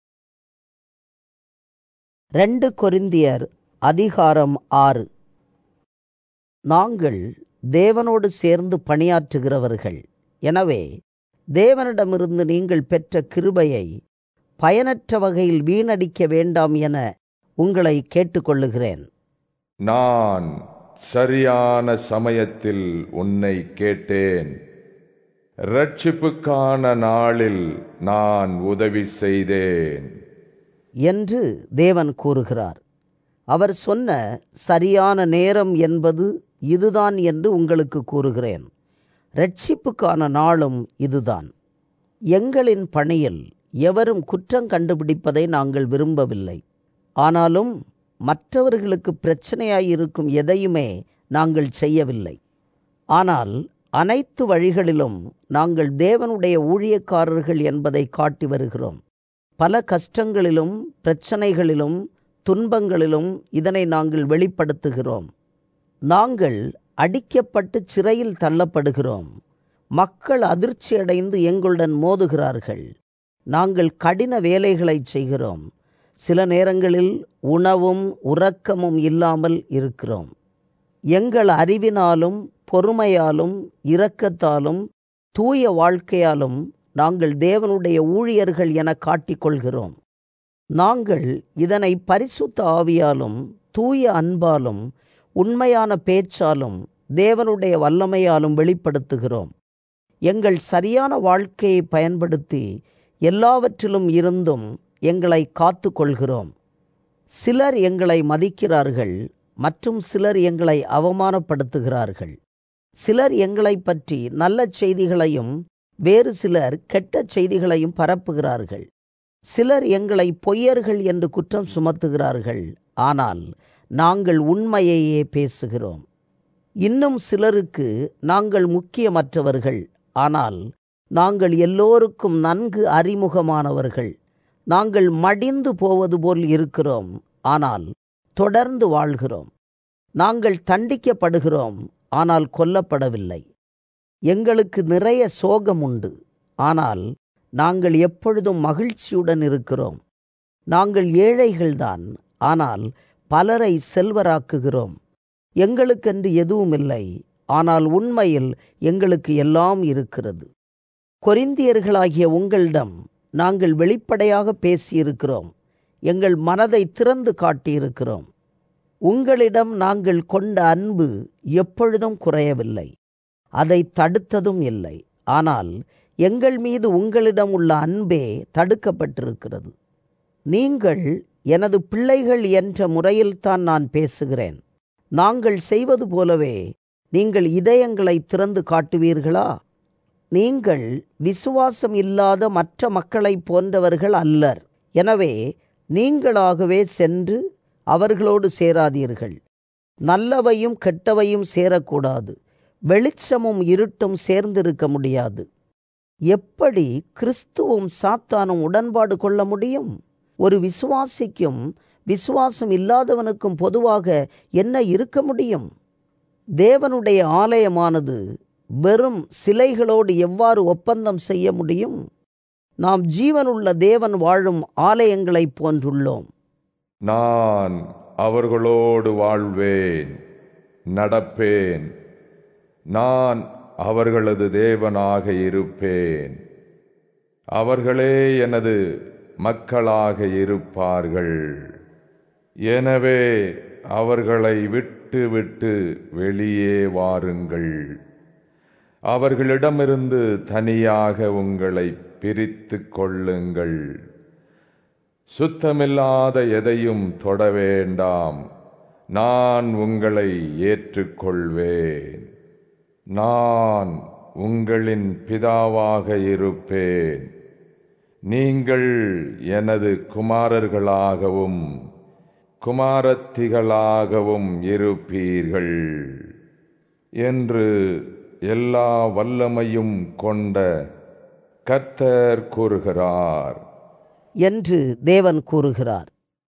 ரெண்டு கொரிந்தியர் அதிகாரம் ஆறு நாங்கள் தேவனோடு சேர்ந்து பணியாற்றுகிறவர்கள் எனவே தேவனிடமிருந்து நீங்கள் பெற்ற கிருபையை பயனற்ற வகையில் வீணடிக்க வேண்டாம் என உங்களை கேட்டுக்கொள்ளுகிறேன் நான் சரியான சமயத்தில் உன்னை கேட்டேன் ரட்சிப்புக்கான நாளில் நான் உதவி செய்தேன் என்று தேவன் கூறுகிறார் அவர் சொன்ன சரியான நேரம் என்பது இதுதான் என்று உங்களுக்கு கூறுகிறேன் ரட்சிப்புக்கான நாளும் இதுதான் எங்களின் பணியில் எவரும் குற்றம் கண்டுபிடிப்பதை நாங்கள் விரும்பவில்லை ஆனாலும் மற்றவர்களுக்கு பிரச்சனையாயிருக்கும் எதையுமே நாங்கள் செய்யவில்லை ஆனால் அனைத்து வழிகளிலும் நாங்கள் தேவனுடைய ஊழியக்காரர்கள் என்பதை காட்டி வருகிறோம் பல கஷ்டங்களிலும் பிரச்சனைகளிலும் துன்பங்களிலும் இதனை நாங்கள் வெளிப்படுத்துகிறோம் நாங்கள் அடிக்கப்பட்டு சிறையில் தள்ளப்படுகிறோம் மக்கள் அதிர்ச்சியடைந்து எங்களுடன் மோதுகிறார்கள் நாங்கள் கடின வேலைகளை செய்கிறோம் சில நேரங்களில் உணவும் உறக்கமும் இல்லாமல் இருக்கிறோம் எங்கள் அறிவினாலும் பொறுமையாலும் இரக்கத்தாலும் தூய வாழ்க்கையாலும் நாங்கள் தேவனுடைய ஊழியர்கள் என காட்டிக்கொள்கிறோம் நாங்கள் இதனை பரிசுத்த ஆவியாலும் தூய அன்பாலும் உண்மையான பேச்சாலும் தேவனுடைய வல்லமையாலும் வெளிப்படுத்துகிறோம் எங்கள் சரியான வாழ்க்கையை பயன்படுத்தி எல்லாவற்றிலும் இருந்தும் எங்களை காத்து கொள்கிறோம் சிலர் எங்களை மதிக்கிறார்கள் மற்றும் சிலர் எங்களை அவமானப்படுத்துகிறார்கள் சிலர் எங்களை பற்றி நல்ல செய்திகளையும் வேறு சிலர் கெட்ட செய்திகளையும் பரப்புகிறார்கள் சிலர் எங்களை பொய்யர்கள் என்று குற்றம் சுமத்துகிறார்கள் ஆனால் நாங்கள் உண்மையையே பேசுகிறோம் இன்னும் சிலருக்கு நாங்கள் முக்கியமற்றவர்கள் ஆனால் நாங்கள் எல்லோருக்கும் நன்கு அறிமுகமானவர்கள் நாங்கள் மடிந்து போவது போல் இருக்கிறோம் ஆனால் தொடர்ந்து வாழ்கிறோம் நாங்கள் தண்டிக்கப்படுகிறோம் ஆனால் கொல்லப்படவில்லை எங்களுக்கு நிறைய சோகம் உண்டு ஆனால் நாங்கள் எப்பொழுதும் மகிழ்ச்சியுடன் இருக்கிறோம் நாங்கள் ஏழைகள்தான் ஆனால் பலரை செல்வராக்குகிறோம் எங்களுக்கென்று எதுவும் இல்லை ஆனால் உண்மையில் எங்களுக்கு எல்லாம் இருக்கிறது கொரிந்தியர்களாகிய உங்களிடம் நாங்கள் வெளிப்படையாக பேசியிருக்கிறோம் எங்கள் மனதை திறந்து காட்டியிருக்கிறோம் உங்களிடம் நாங்கள் கொண்ட அன்பு எப்பொழுதும் குறையவில்லை அதை தடுத்ததும் இல்லை ஆனால் எங்கள் மீது உங்களிடம் உள்ள அன்பே தடுக்கப்பட்டிருக்கிறது நீங்கள் எனது பிள்ளைகள் என்ற முறையில்தான் நான் பேசுகிறேன் நாங்கள் செய்வது போலவே நீங்கள் இதயங்களை திறந்து காட்டுவீர்களா நீங்கள் விசுவாசம் இல்லாத மற்ற மக்களைப் போன்றவர்கள் அல்லர் எனவே நீங்களாகவே சென்று அவர்களோடு சேராதீர்கள் நல்லவையும் கெட்டவையும் சேரக்கூடாது வெளிச்சமும் இருட்டும் சேர்ந்திருக்க முடியாது எப்படி கிறிஸ்துவும் சாத்தானும் உடன்பாடு கொள்ள முடியும் ஒரு விசுவாசிக்கும் விசுவாசம் இல்லாதவனுக்கும் பொதுவாக என்ன இருக்க முடியும் தேவனுடைய ஆலயமானது வெறும் சிலைகளோடு எவ்வாறு ஒப்பந்தம் செய்ய முடியும் நாம் ஜீவனுள்ள தேவன் வாழும் ஆலயங்களைப் போன்றுள்ளோம் நான் அவர்களோடு வாழ்வேன் நடப்பேன் நான் அவர்களது தேவனாக இருப்பேன் அவர்களே எனது மக்களாக இருப்பார்கள் எனவே அவர்களை விட்டு விட்டு வெளியே வாருங்கள் அவர்களிடமிருந்து தனியாக உங்களை பிரித்து கொள்ளுங்கள் சுத்தமில்லாத எதையும் தொட வேண்டாம் நான் உங்களை ஏற்றுக்கொள்வேன் நான் உங்களின் பிதாவாக இருப்பேன் நீங்கள் எனது குமாரர்களாகவும் குமாரத்திகளாகவும் இருப்பீர்கள் என்று எல்லா வல்லமையும் கொண்ட கர்த்தர் கூறுகிறார் என்று தேவன் கூறுகிறார்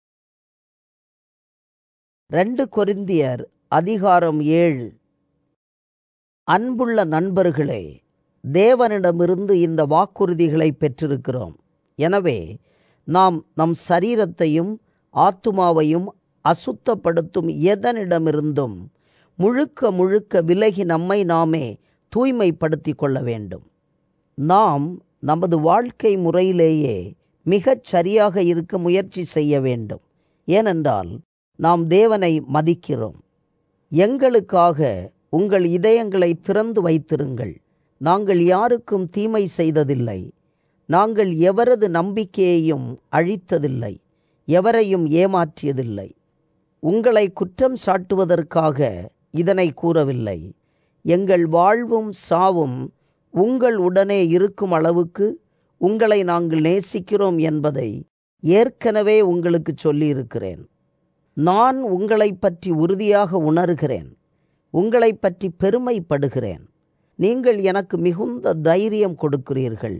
ரெண்டு கொரிந்தியர் அதிகாரம் ஏழு அன்புள்ள நண்பர்களே தேவனிடமிருந்து இந்த வாக்குறுதிகளை பெற்றிருக்கிறோம் எனவே நாம் நம் சரீரத்தையும் ஆத்துமாவையும் அசுத்தப்படுத்தும் எதனிடமிருந்தும் முழுக்க முழுக்க விலகி நம்மை நாமே தூய்மைப்படுத்திக் கொள்ள வேண்டும் நாம் நமது வாழ்க்கை முறையிலேயே மிகச் சரியாக இருக்க முயற்சி செய்ய வேண்டும் ஏனென்றால் நாம் தேவனை மதிக்கிறோம் எங்களுக்காக உங்கள் இதயங்களை திறந்து வைத்திருங்கள் நாங்கள் யாருக்கும் தீமை செய்ததில்லை நாங்கள் எவரது நம்பிக்கையையும் அழித்ததில்லை எவரையும் ஏமாற்றியதில்லை உங்களை குற்றம் சாட்டுவதற்காக இதனை கூறவில்லை எங்கள் வாழ்வும் சாவும் உங்கள் உடனே இருக்கும் அளவுக்கு உங்களை நாங்கள் நேசிக்கிறோம் என்பதை ஏற்கனவே உங்களுக்கு சொல்லியிருக்கிறேன் நான் உங்களை பற்றி உறுதியாக உணர்கிறேன் உங்களை பற்றி பெருமைப்படுகிறேன் நீங்கள் எனக்கு மிகுந்த தைரியம் கொடுக்கிறீர்கள்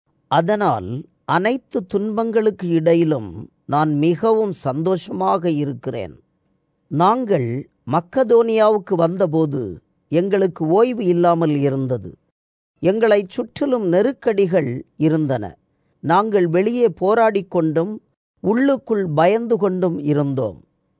அதனால் அனைத்து துன்பங்களுக்கு இடையிலும் நான் மிகவும் சந்தோஷமாக இருக்கிறேன் நாங்கள் மக்கதோனியாவுக்கு வந்தபோது எங்களுக்கு ஓய்வு இல்லாமல் இருந்தது எங்களை சுற்றிலும் நெருக்கடிகள் இருந்தன நாங்கள் வெளியே போராடிக் கொண்டும் உள்ளுக்குள் பயந்து கொண்டும் இருந்தோம்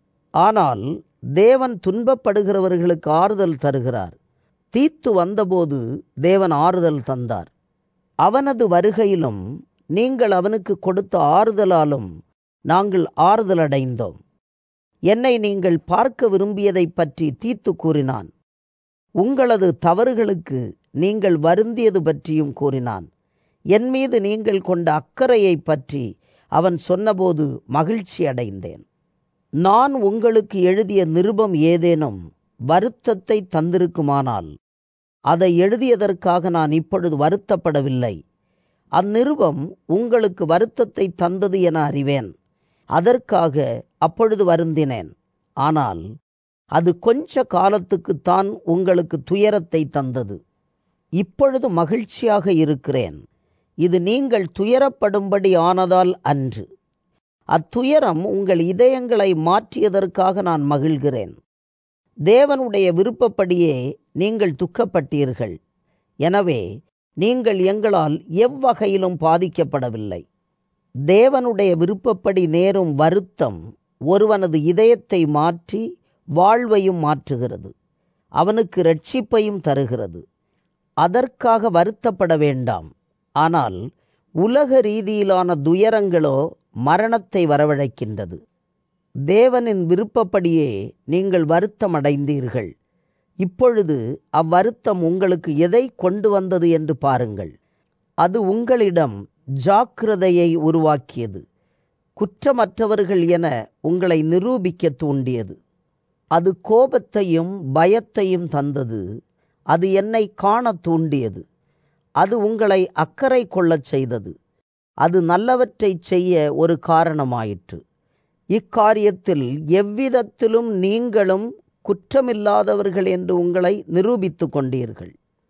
ஆனால் தேவன் துன்பப்படுகிறவர்களுக்கு ஆறுதல் தருகிறார் தீத்து வந்தபோது தேவன் ஆறுதல் தந்தார் அவனது வருகையிலும் நீங்கள் அவனுக்கு கொடுத்த ஆறுதலாலும் நாங்கள் ஆறுதல் அடைந்தோம் என்னை நீங்கள் பார்க்க விரும்பியதைப் பற்றி தீத்து கூறினான் உங்களது தவறுகளுக்கு நீங்கள் வருந்தியது பற்றியும் கூறினான் என் மீது நீங்கள் கொண்ட அக்கறையைப் பற்றி அவன் சொன்னபோது மகிழ்ச்சி அடைந்தேன் நான் உங்களுக்கு எழுதிய நிருபம் ஏதேனும் வருத்தத்தை தந்திருக்குமானால் அதை எழுதியதற்காக நான் இப்பொழுது வருத்தப்படவில்லை அந்நிருபம் உங்களுக்கு வருத்தத்தை தந்தது என அறிவேன் அதற்காக அப்பொழுது வருந்தினேன் ஆனால் அது கொஞ்ச காலத்துக்குத்தான் உங்களுக்கு துயரத்தை தந்தது இப்பொழுது மகிழ்ச்சியாக இருக்கிறேன் இது நீங்கள் துயரப்படும்படி ஆனதால் அன்று அத்துயரம் உங்கள் இதயங்களை மாற்றியதற்காக நான் மகிழ்கிறேன் தேவனுடைய விருப்பப்படியே நீங்கள் துக்கப்பட்டீர்கள் எனவே நீங்கள் எங்களால் எவ்வகையிலும் பாதிக்கப்படவில்லை தேவனுடைய விருப்பப்படி நேரும் வருத்தம் ஒருவனது இதயத்தை மாற்றி வாழ்வையும் மாற்றுகிறது அவனுக்கு ரட்சிப்பையும் தருகிறது அதற்காக வருத்தப்பட வேண்டாம் ஆனால் உலக ரீதியிலான துயரங்களோ மரணத்தை வரவழைக்கின்றது தேவனின் விருப்பப்படியே நீங்கள் வருத்தம் அடைந்தீர்கள் இப்பொழுது அவ்வருத்தம் உங்களுக்கு எதை கொண்டு வந்தது என்று பாருங்கள் அது உங்களிடம் ஜாக்கிரதையை உருவாக்கியது குற்றமற்றவர்கள் என உங்களை நிரூபிக்க தூண்டியது அது கோபத்தையும் பயத்தையும் தந்தது அது என்னை காண தூண்டியது அது உங்களை அக்கறை கொள்ளச் செய்தது அது நல்லவற்றை செய்ய ஒரு காரணமாயிற்று இக்காரியத்தில் எவ்விதத்திலும் நீங்களும் குற்றமில்லாதவர்கள் என்று உங்களை நிரூபித்து கொண்டீர்கள்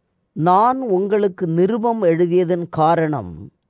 நான் உங்களுக்கு நிருபம் எழுதியதன் காரணம்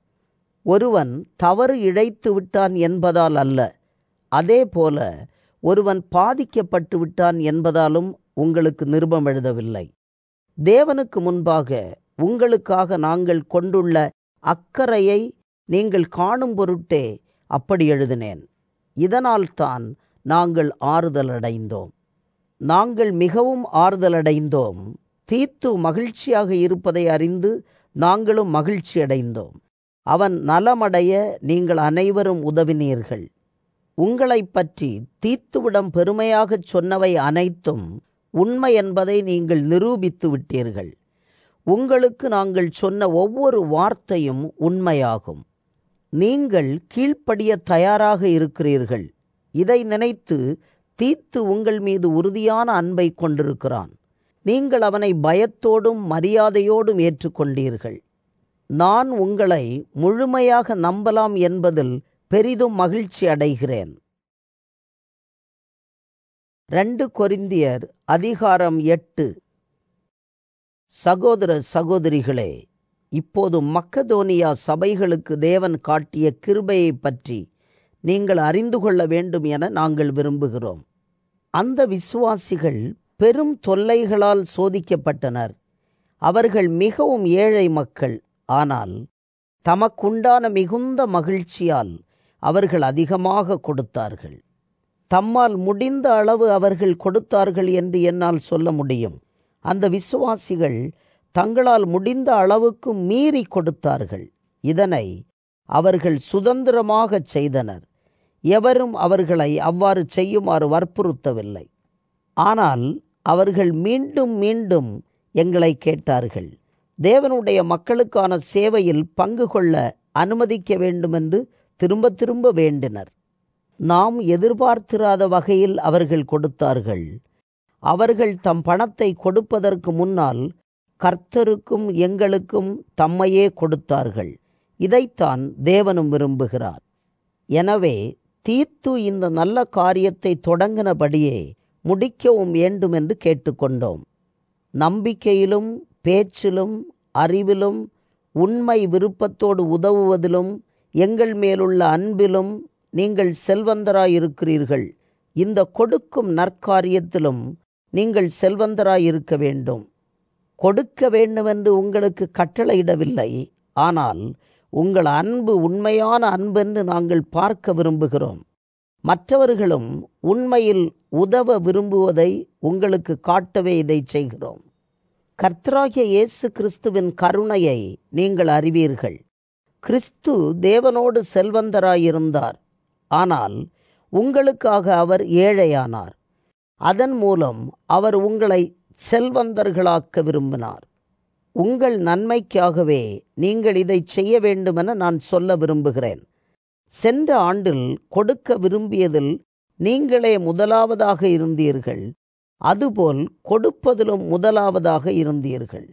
ஒருவன் தவறு இழைத்து விட்டான் என்பதால் அல்ல அதே போல ஒருவன் பாதிக்கப்பட்டு விட்டான் என்பதாலும் உங்களுக்கு நிருபம் எழுதவில்லை தேவனுக்கு முன்பாக உங்களுக்காக நாங்கள் கொண்டுள்ள அக்கறையை நீங்கள் காணும் பொருட்டே அப்படி எழுதினேன் இதனால்தான் நாங்கள் ஆறுதல் அடைந்தோம் நாங்கள் மிகவும் ஆறுதல் அடைந்தோம் தீத்து மகிழ்ச்சியாக இருப்பதை அறிந்து நாங்களும் மகிழ்ச்சி அடைந்தோம் அவன் நலமடைய நீங்கள் அனைவரும் உதவினீர்கள் உங்களைப் பற்றி தீத்துவிடம் பெருமையாகச் சொன்னவை அனைத்தும் உண்மை என்பதை நீங்கள் நிரூபித்து விட்டீர்கள் உங்களுக்கு நாங்கள் சொன்ன ஒவ்வொரு வார்த்தையும் உண்மையாகும் நீங்கள் கீழ்ப்படிய தயாராக இருக்கிறீர்கள் இதை நினைத்து தீத்து உங்கள் மீது உறுதியான அன்பை கொண்டிருக்கிறான் நீங்கள் அவனை பயத்தோடும் மரியாதையோடும் ஏற்றுக்கொண்டீர்கள் நான் உங்களை முழுமையாக நம்பலாம் என்பதில் பெரிதும் மகிழ்ச்சி அடைகிறேன் ரெண்டு கொரிந்தியர் அதிகாரம் எட்டு சகோதர சகோதரிகளே இப்போது மக்கதோனியா சபைகளுக்கு தேவன் காட்டிய கிருபையை பற்றி நீங்கள் அறிந்து கொள்ள வேண்டும் என நாங்கள் விரும்புகிறோம் அந்த விசுவாசிகள் பெரும் தொல்லைகளால் சோதிக்கப்பட்டனர் அவர்கள் மிகவும் ஏழை மக்கள் ஆனால் தமக்குண்டான மிகுந்த மகிழ்ச்சியால் அவர்கள் அதிகமாக கொடுத்தார்கள் தம்மால் முடிந்த அளவு அவர்கள் கொடுத்தார்கள் என்று என்னால் சொல்ல முடியும் அந்த விசுவாசிகள் தங்களால் முடிந்த அளவுக்கு மீறி கொடுத்தார்கள் இதனை அவர்கள் சுதந்திரமாகச் செய்தனர் எவரும் அவர்களை அவ்வாறு செய்யுமாறு வற்புறுத்தவில்லை ஆனால் அவர்கள் மீண்டும் மீண்டும் எங்களை கேட்டார்கள் தேவனுடைய மக்களுக்கான சேவையில் பங்கு கொள்ள அனுமதிக்க வேண்டுமென்று திரும்ப திரும்ப வேண்டினர் நாம் எதிர்பார்த்திராத வகையில் அவர்கள் கொடுத்தார்கள் அவர்கள் தம் பணத்தை கொடுப்பதற்கு முன்னால் கர்த்தருக்கும் எங்களுக்கும் தம்மையே கொடுத்தார்கள் இதைத்தான் தேவனும் விரும்புகிறார் எனவே தீத்து இந்த நல்ல காரியத்தை தொடங்கினபடியே முடிக்கவும் வேண்டும் என்று கேட்டுக்கொண்டோம் நம்பிக்கையிலும் பேச்சிலும் அறிவிலும் உண்மை விருப்பத்தோடு உதவுவதிலும் எங்கள் மேலுள்ள அன்பிலும் நீங்கள் செல்வந்தராயிருக்கிறீர்கள் இந்த கொடுக்கும் நற்காரியத்திலும் நீங்கள் செல்வந்தராயிருக்க வேண்டும் கொடுக்க வேண்டுமென்று உங்களுக்கு கட்டளையிடவில்லை ஆனால் உங்கள் அன்பு உண்மையான அன்பென்று நாங்கள் பார்க்க விரும்புகிறோம் மற்றவர்களும் உண்மையில் உதவ விரும்புவதை உங்களுக்கு காட்டவே இதை செய்கிறோம் கர்த்தராகிய இயேசு கிறிஸ்துவின் கருணையை நீங்கள் அறிவீர்கள் கிறிஸ்து தேவனோடு செல்வந்தராயிருந்தார் ஆனால் உங்களுக்காக அவர் ஏழையானார் அதன் மூலம் அவர் உங்களை செல்வந்தர்களாக்க விரும்பினார் உங்கள் நன்மைக்காகவே நீங்கள் இதை செய்ய வேண்டுமென நான் சொல்ல விரும்புகிறேன் சென்ற ஆண்டில் கொடுக்க விரும்பியதில் நீங்களே முதலாவதாக இருந்தீர்கள் அதுபோல் கொடுப்பதிலும் முதலாவதாக இருந்தீர்கள்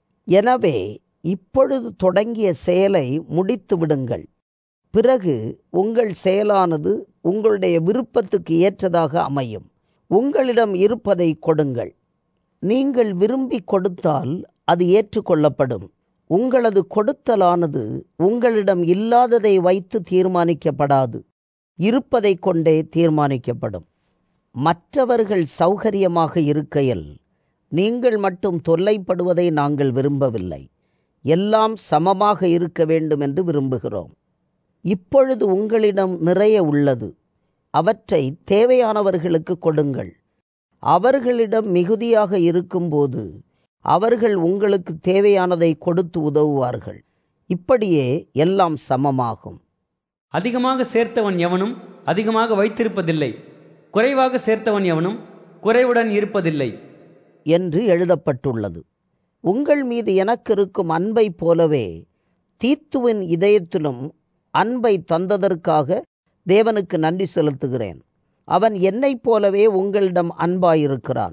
எனவே இப்பொழுது தொடங்கிய செயலை முடித்து விடுங்கள் பிறகு உங்கள் செயலானது உங்களுடைய விருப்பத்துக்கு ஏற்றதாக அமையும் உங்களிடம் இருப்பதை கொடுங்கள் நீங்கள் விரும்பி கொடுத்தால் அது ஏற்றுக்கொள்ளப்படும் உங்களது கொடுத்தலானது உங்களிடம் இல்லாததை வைத்து தீர்மானிக்கப்படாது இருப்பதை கொண்டே தீர்மானிக்கப்படும் மற்றவர்கள் சௌகரியமாக இருக்கையில் நீங்கள் மட்டும் தொல்லைப்படுவதை நாங்கள் விரும்பவில்லை எல்லாம் சமமாக இருக்க வேண்டும் என்று விரும்புகிறோம் இப்பொழுது உங்களிடம் நிறைய உள்ளது அவற்றை தேவையானவர்களுக்கு கொடுங்கள் அவர்களிடம் மிகுதியாக இருக்கும்போது அவர்கள் உங்களுக்கு தேவையானதை கொடுத்து உதவுவார்கள் இப்படியே எல்லாம் சமமாகும் அதிகமாக சேர்த்தவன் எவனும் அதிகமாக வைத்திருப்பதில்லை குறைவாக சேர்த்தவன் எவனும் குறைவுடன் இருப்பதில்லை என்று எழுதப்பட்டுள்ளது உங்கள் மீது எனக்கு இருக்கும் அன்பை போலவே தீத்துவின் இதயத்திலும் அன்பை தந்ததற்காக தேவனுக்கு நன்றி செலுத்துகிறேன் அவன் என்னைப் போலவே உங்களிடம் அன்பாயிருக்கிறான்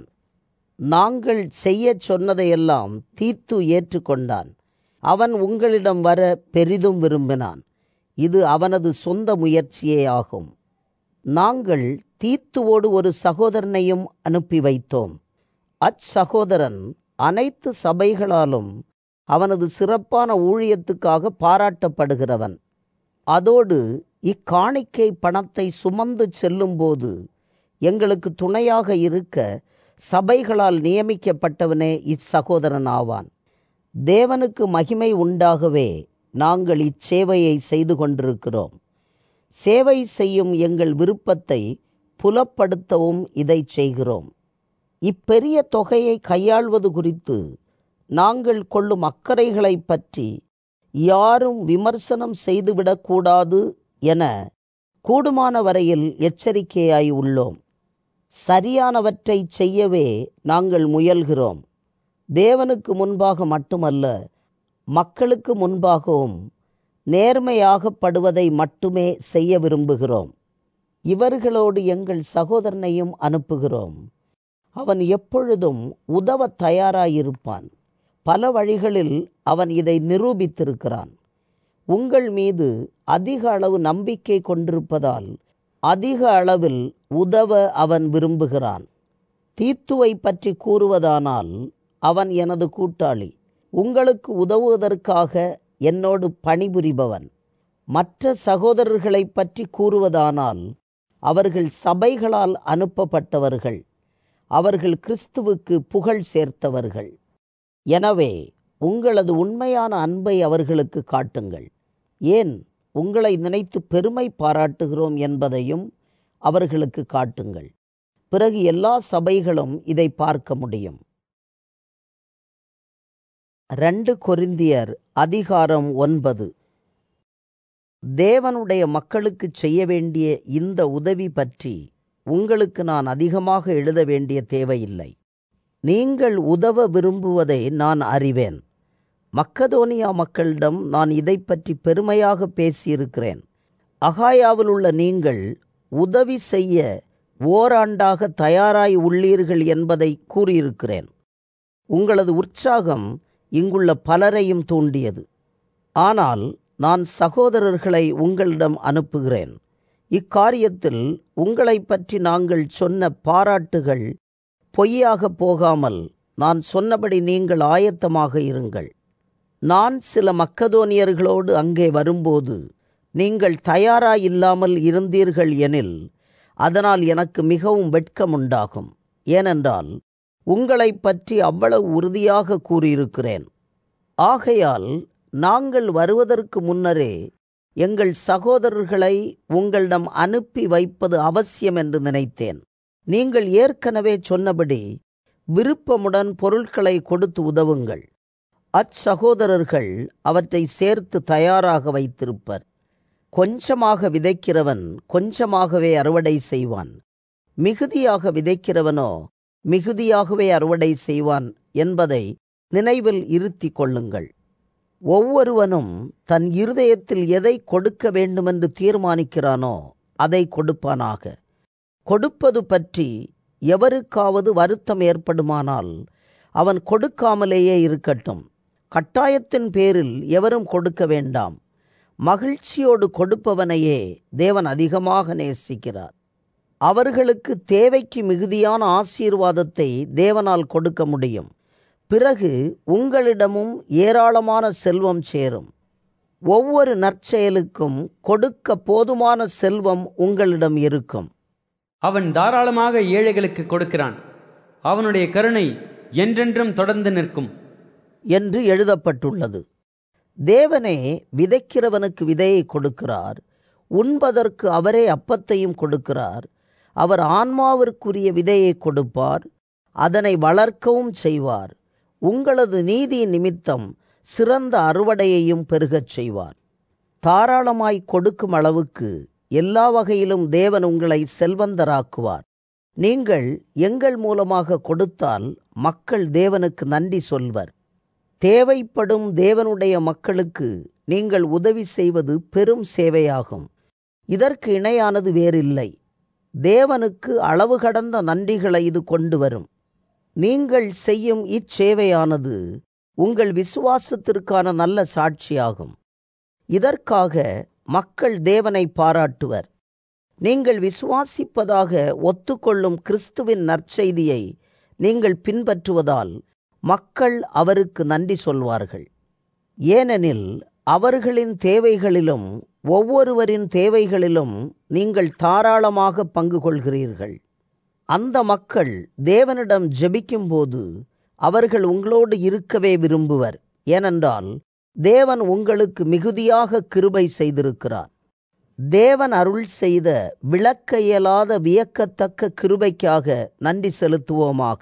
நாங்கள் செய்யச் சொன்னதையெல்லாம் தீத்து ஏற்றுக்கொண்டான் அவன் உங்களிடம் வர பெரிதும் விரும்பினான் இது அவனது சொந்த முயற்சியே ஆகும் நாங்கள் தீத்துவோடு ஒரு சகோதரனையும் அனுப்பி வைத்தோம் அச்சகோதரன் அனைத்து சபைகளாலும் அவனது சிறப்பான ஊழியத்துக்காக பாராட்டப்படுகிறவன் அதோடு இக்காணிக்கை பணத்தை சுமந்து செல்லும்போது எங்களுக்கு துணையாக இருக்க சபைகளால் நியமிக்கப்பட்டவனே இச்சகோதரன் ஆவான் தேவனுக்கு மகிமை உண்டாகவே நாங்கள் இச்சேவையை செய்து கொண்டிருக்கிறோம் சேவை செய்யும் எங்கள் விருப்பத்தை புலப்படுத்தவும் இதை செய்கிறோம் இப்பெரிய தொகையை கையாள்வது குறித்து நாங்கள் கொள்ளும் அக்கறைகளைப் பற்றி யாரும் விமர்சனம் செய்துவிடக்கூடாது என கூடுமான வரையில் எச்சரிக்கையாய் உள்ளோம் சரியானவற்றை செய்யவே நாங்கள் முயல்கிறோம் தேவனுக்கு முன்பாக மட்டுமல்ல மக்களுக்கு முன்பாகவும் நேர்மையாகப்படுவதை மட்டுமே செய்ய விரும்புகிறோம் இவர்களோடு எங்கள் சகோதரனையும் அனுப்புகிறோம் அவன் எப்பொழுதும் உதவ தயாராயிருப்பான் பல வழிகளில் அவன் இதை நிரூபித்திருக்கிறான் உங்கள் மீது அதிக அளவு நம்பிக்கை கொண்டிருப்பதால் அதிக அளவில் உதவ அவன் விரும்புகிறான் தீத்துவை பற்றி கூறுவதானால் அவன் எனது கூட்டாளி உங்களுக்கு உதவுவதற்காக என்னோடு பணிபுரிபவன் மற்ற சகோதரர்களைப் பற்றி கூறுவதானால் அவர்கள் சபைகளால் அனுப்பப்பட்டவர்கள் அவர்கள் கிறிஸ்துவுக்கு புகழ் சேர்த்தவர்கள் எனவே உங்களது உண்மையான அன்பை அவர்களுக்கு காட்டுங்கள் ஏன் உங்களை நினைத்து பெருமை பாராட்டுகிறோம் என்பதையும் அவர்களுக்கு காட்டுங்கள் பிறகு எல்லா சபைகளும் இதை பார்க்க முடியும் ரெண்டு கொரிந்தியர் அதிகாரம் ஒன்பது தேவனுடைய மக்களுக்கு செய்ய வேண்டிய இந்த உதவி பற்றி உங்களுக்கு நான் அதிகமாக எழுத வேண்டிய தேவையில்லை நீங்கள் உதவ விரும்புவதை நான் அறிவேன் மக்கதோனியா மக்களிடம் நான் இதை பற்றி பெருமையாக பேசியிருக்கிறேன் அகாயாவில் உள்ள நீங்கள் உதவி செய்ய ஓராண்டாக தயாராய் உள்ளீர்கள் என்பதை கூறியிருக்கிறேன் உங்களது உற்சாகம் இங்குள்ள பலரையும் தூண்டியது ஆனால் நான் சகோதரர்களை உங்களிடம் அனுப்புகிறேன் இக்காரியத்தில் உங்களை பற்றி நாங்கள் சொன்ன பாராட்டுகள் பொய்யாக போகாமல் நான் சொன்னபடி நீங்கள் ஆயத்தமாக இருங்கள் நான் சில மக்கதோனியர்களோடு அங்கே வரும்போது நீங்கள் தயாராயில்லாமல் இருந்தீர்கள் எனில் அதனால் எனக்கு மிகவும் வெட்கமுண்டாகும் ஏனென்றால் உங்களைப் பற்றி அவ்வளவு உறுதியாக கூறியிருக்கிறேன் ஆகையால் நாங்கள் வருவதற்கு முன்னரே எங்கள் சகோதரர்களை உங்களிடம் அனுப்பி வைப்பது அவசியம் என்று நினைத்தேன் நீங்கள் ஏற்கனவே சொன்னபடி விருப்பமுடன் பொருட்களை கொடுத்து உதவுங்கள் அச்சகோதரர்கள் அவற்றை சேர்த்து தயாராக வைத்திருப்பர் கொஞ்சமாக விதைக்கிறவன் கொஞ்சமாகவே அறுவடை செய்வான் மிகுதியாக விதைக்கிறவனோ மிகுதியாகவே அறுவடை செய்வான் என்பதை நினைவில் இருத்தி கொள்ளுங்கள் ஒவ்வொருவனும் தன் இருதயத்தில் எதை கொடுக்க வேண்டுமென்று தீர்மானிக்கிறானோ அதை கொடுப்பானாக கொடுப்பது பற்றி எவருக்காவது வருத்தம் ஏற்படுமானால் அவன் கொடுக்காமலேயே இருக்கட்டும் கட்டாயத்தின் பேரில் எவரும் கொடுக்க வேண்டாம் மகிழ்ச்சியோடு கொடுப்பவனையே தேவன் அதிகமாக நேசிக்கிறார் அவர்களுக்கு தேவைக்கு மிகுதியான ஆசீர்வாதத்தை தேவனால் கொடுக்க முடியும் பிறகு உங்களிடமும் ஏராளமான செல்வம் சேரும் ஒவ்வொரு நற்செயலுக்கும் கொடுக்க போதுமான செல்வம் உங்களிடம் இருக்கும் அவன் தாராளமாக ஏழைகளுக்கு கொடுக்கிறான் அவனுடைய கருணை என்றென்றும் தொடர்ந்து நிற்கும் என்று எழுதப்பட்டுள்ளது தேவனே விதைக்கிறவனுக்கு விதையை கொடுக்கிறார் உண்பதற்கு அவரே அப்பத்தையும் கொடுக்கிறார் அவர் ஆன்மாவிற்குரிய விதையை கொடுப்பார் அதனை வளர்க்கவும் செய்வார் உங்களது நீதி நிமித்தம் சிறந்த அறுவடையையும் பெருகச் செய்வார் தாராளமாய் கொடுக்கும் அளவுக்கு எல்லா வகையிலும் தேவன் உங்களை செல்வந்தராக்குவார் நீங்கள் எங்கள் மூலமாக கொடுத்தால் மக்கள் தேவனுக்கு நன்றி சொல்வர் தேவைப்படும் தேவனுடைய மக்களுக்கு நீங்கள் உதவி செய்வது பெரும் சேவையாகும் இதற்கு இணையானது வேறில்லை தேவனுக்கு அளவு கடந்த நன்றிகளை இது கொண்டு வரும் நீங்கள் செய்யும் இச்சேவையானது உங்கள் விசுவாசத்திற்கான நல்ல சாட்சியாகும் இதற்காக மக்கள் தேவனை பாராட்டுவர் நீங்கள் விசுவாசிப்பதாக ஒத்துக்கொள்ளும் கிறிஸ்துவின் நற்செய்தியை நீங்கள் பின்பற்றுவதால் மக்கள் அவருக்கு நன்றி சொல்வார்கள் ஏனெனில் அவர்களின் தேவைகளிலும் ஒவ்வொருவரின் தேவைகளிலும் நீங்கள் தாராளமாக பங்கு கொள்கிறீர்கள் அந்த மக்கள் தேவனிடம் ஜெபிக்கும்போது அவர்கள் உங்களோடு இருக்கவே விரும்புவர் ஏனென்றால் தேவன் உங்களுக்கு மிகுதியாக கிருபை செய்திருக்கிறார் தேவன் அருள் செய்த விளக்க இயலாத வியக்கத்தக்க கிருபைக்காக நன்றி செலுத்துவோமாக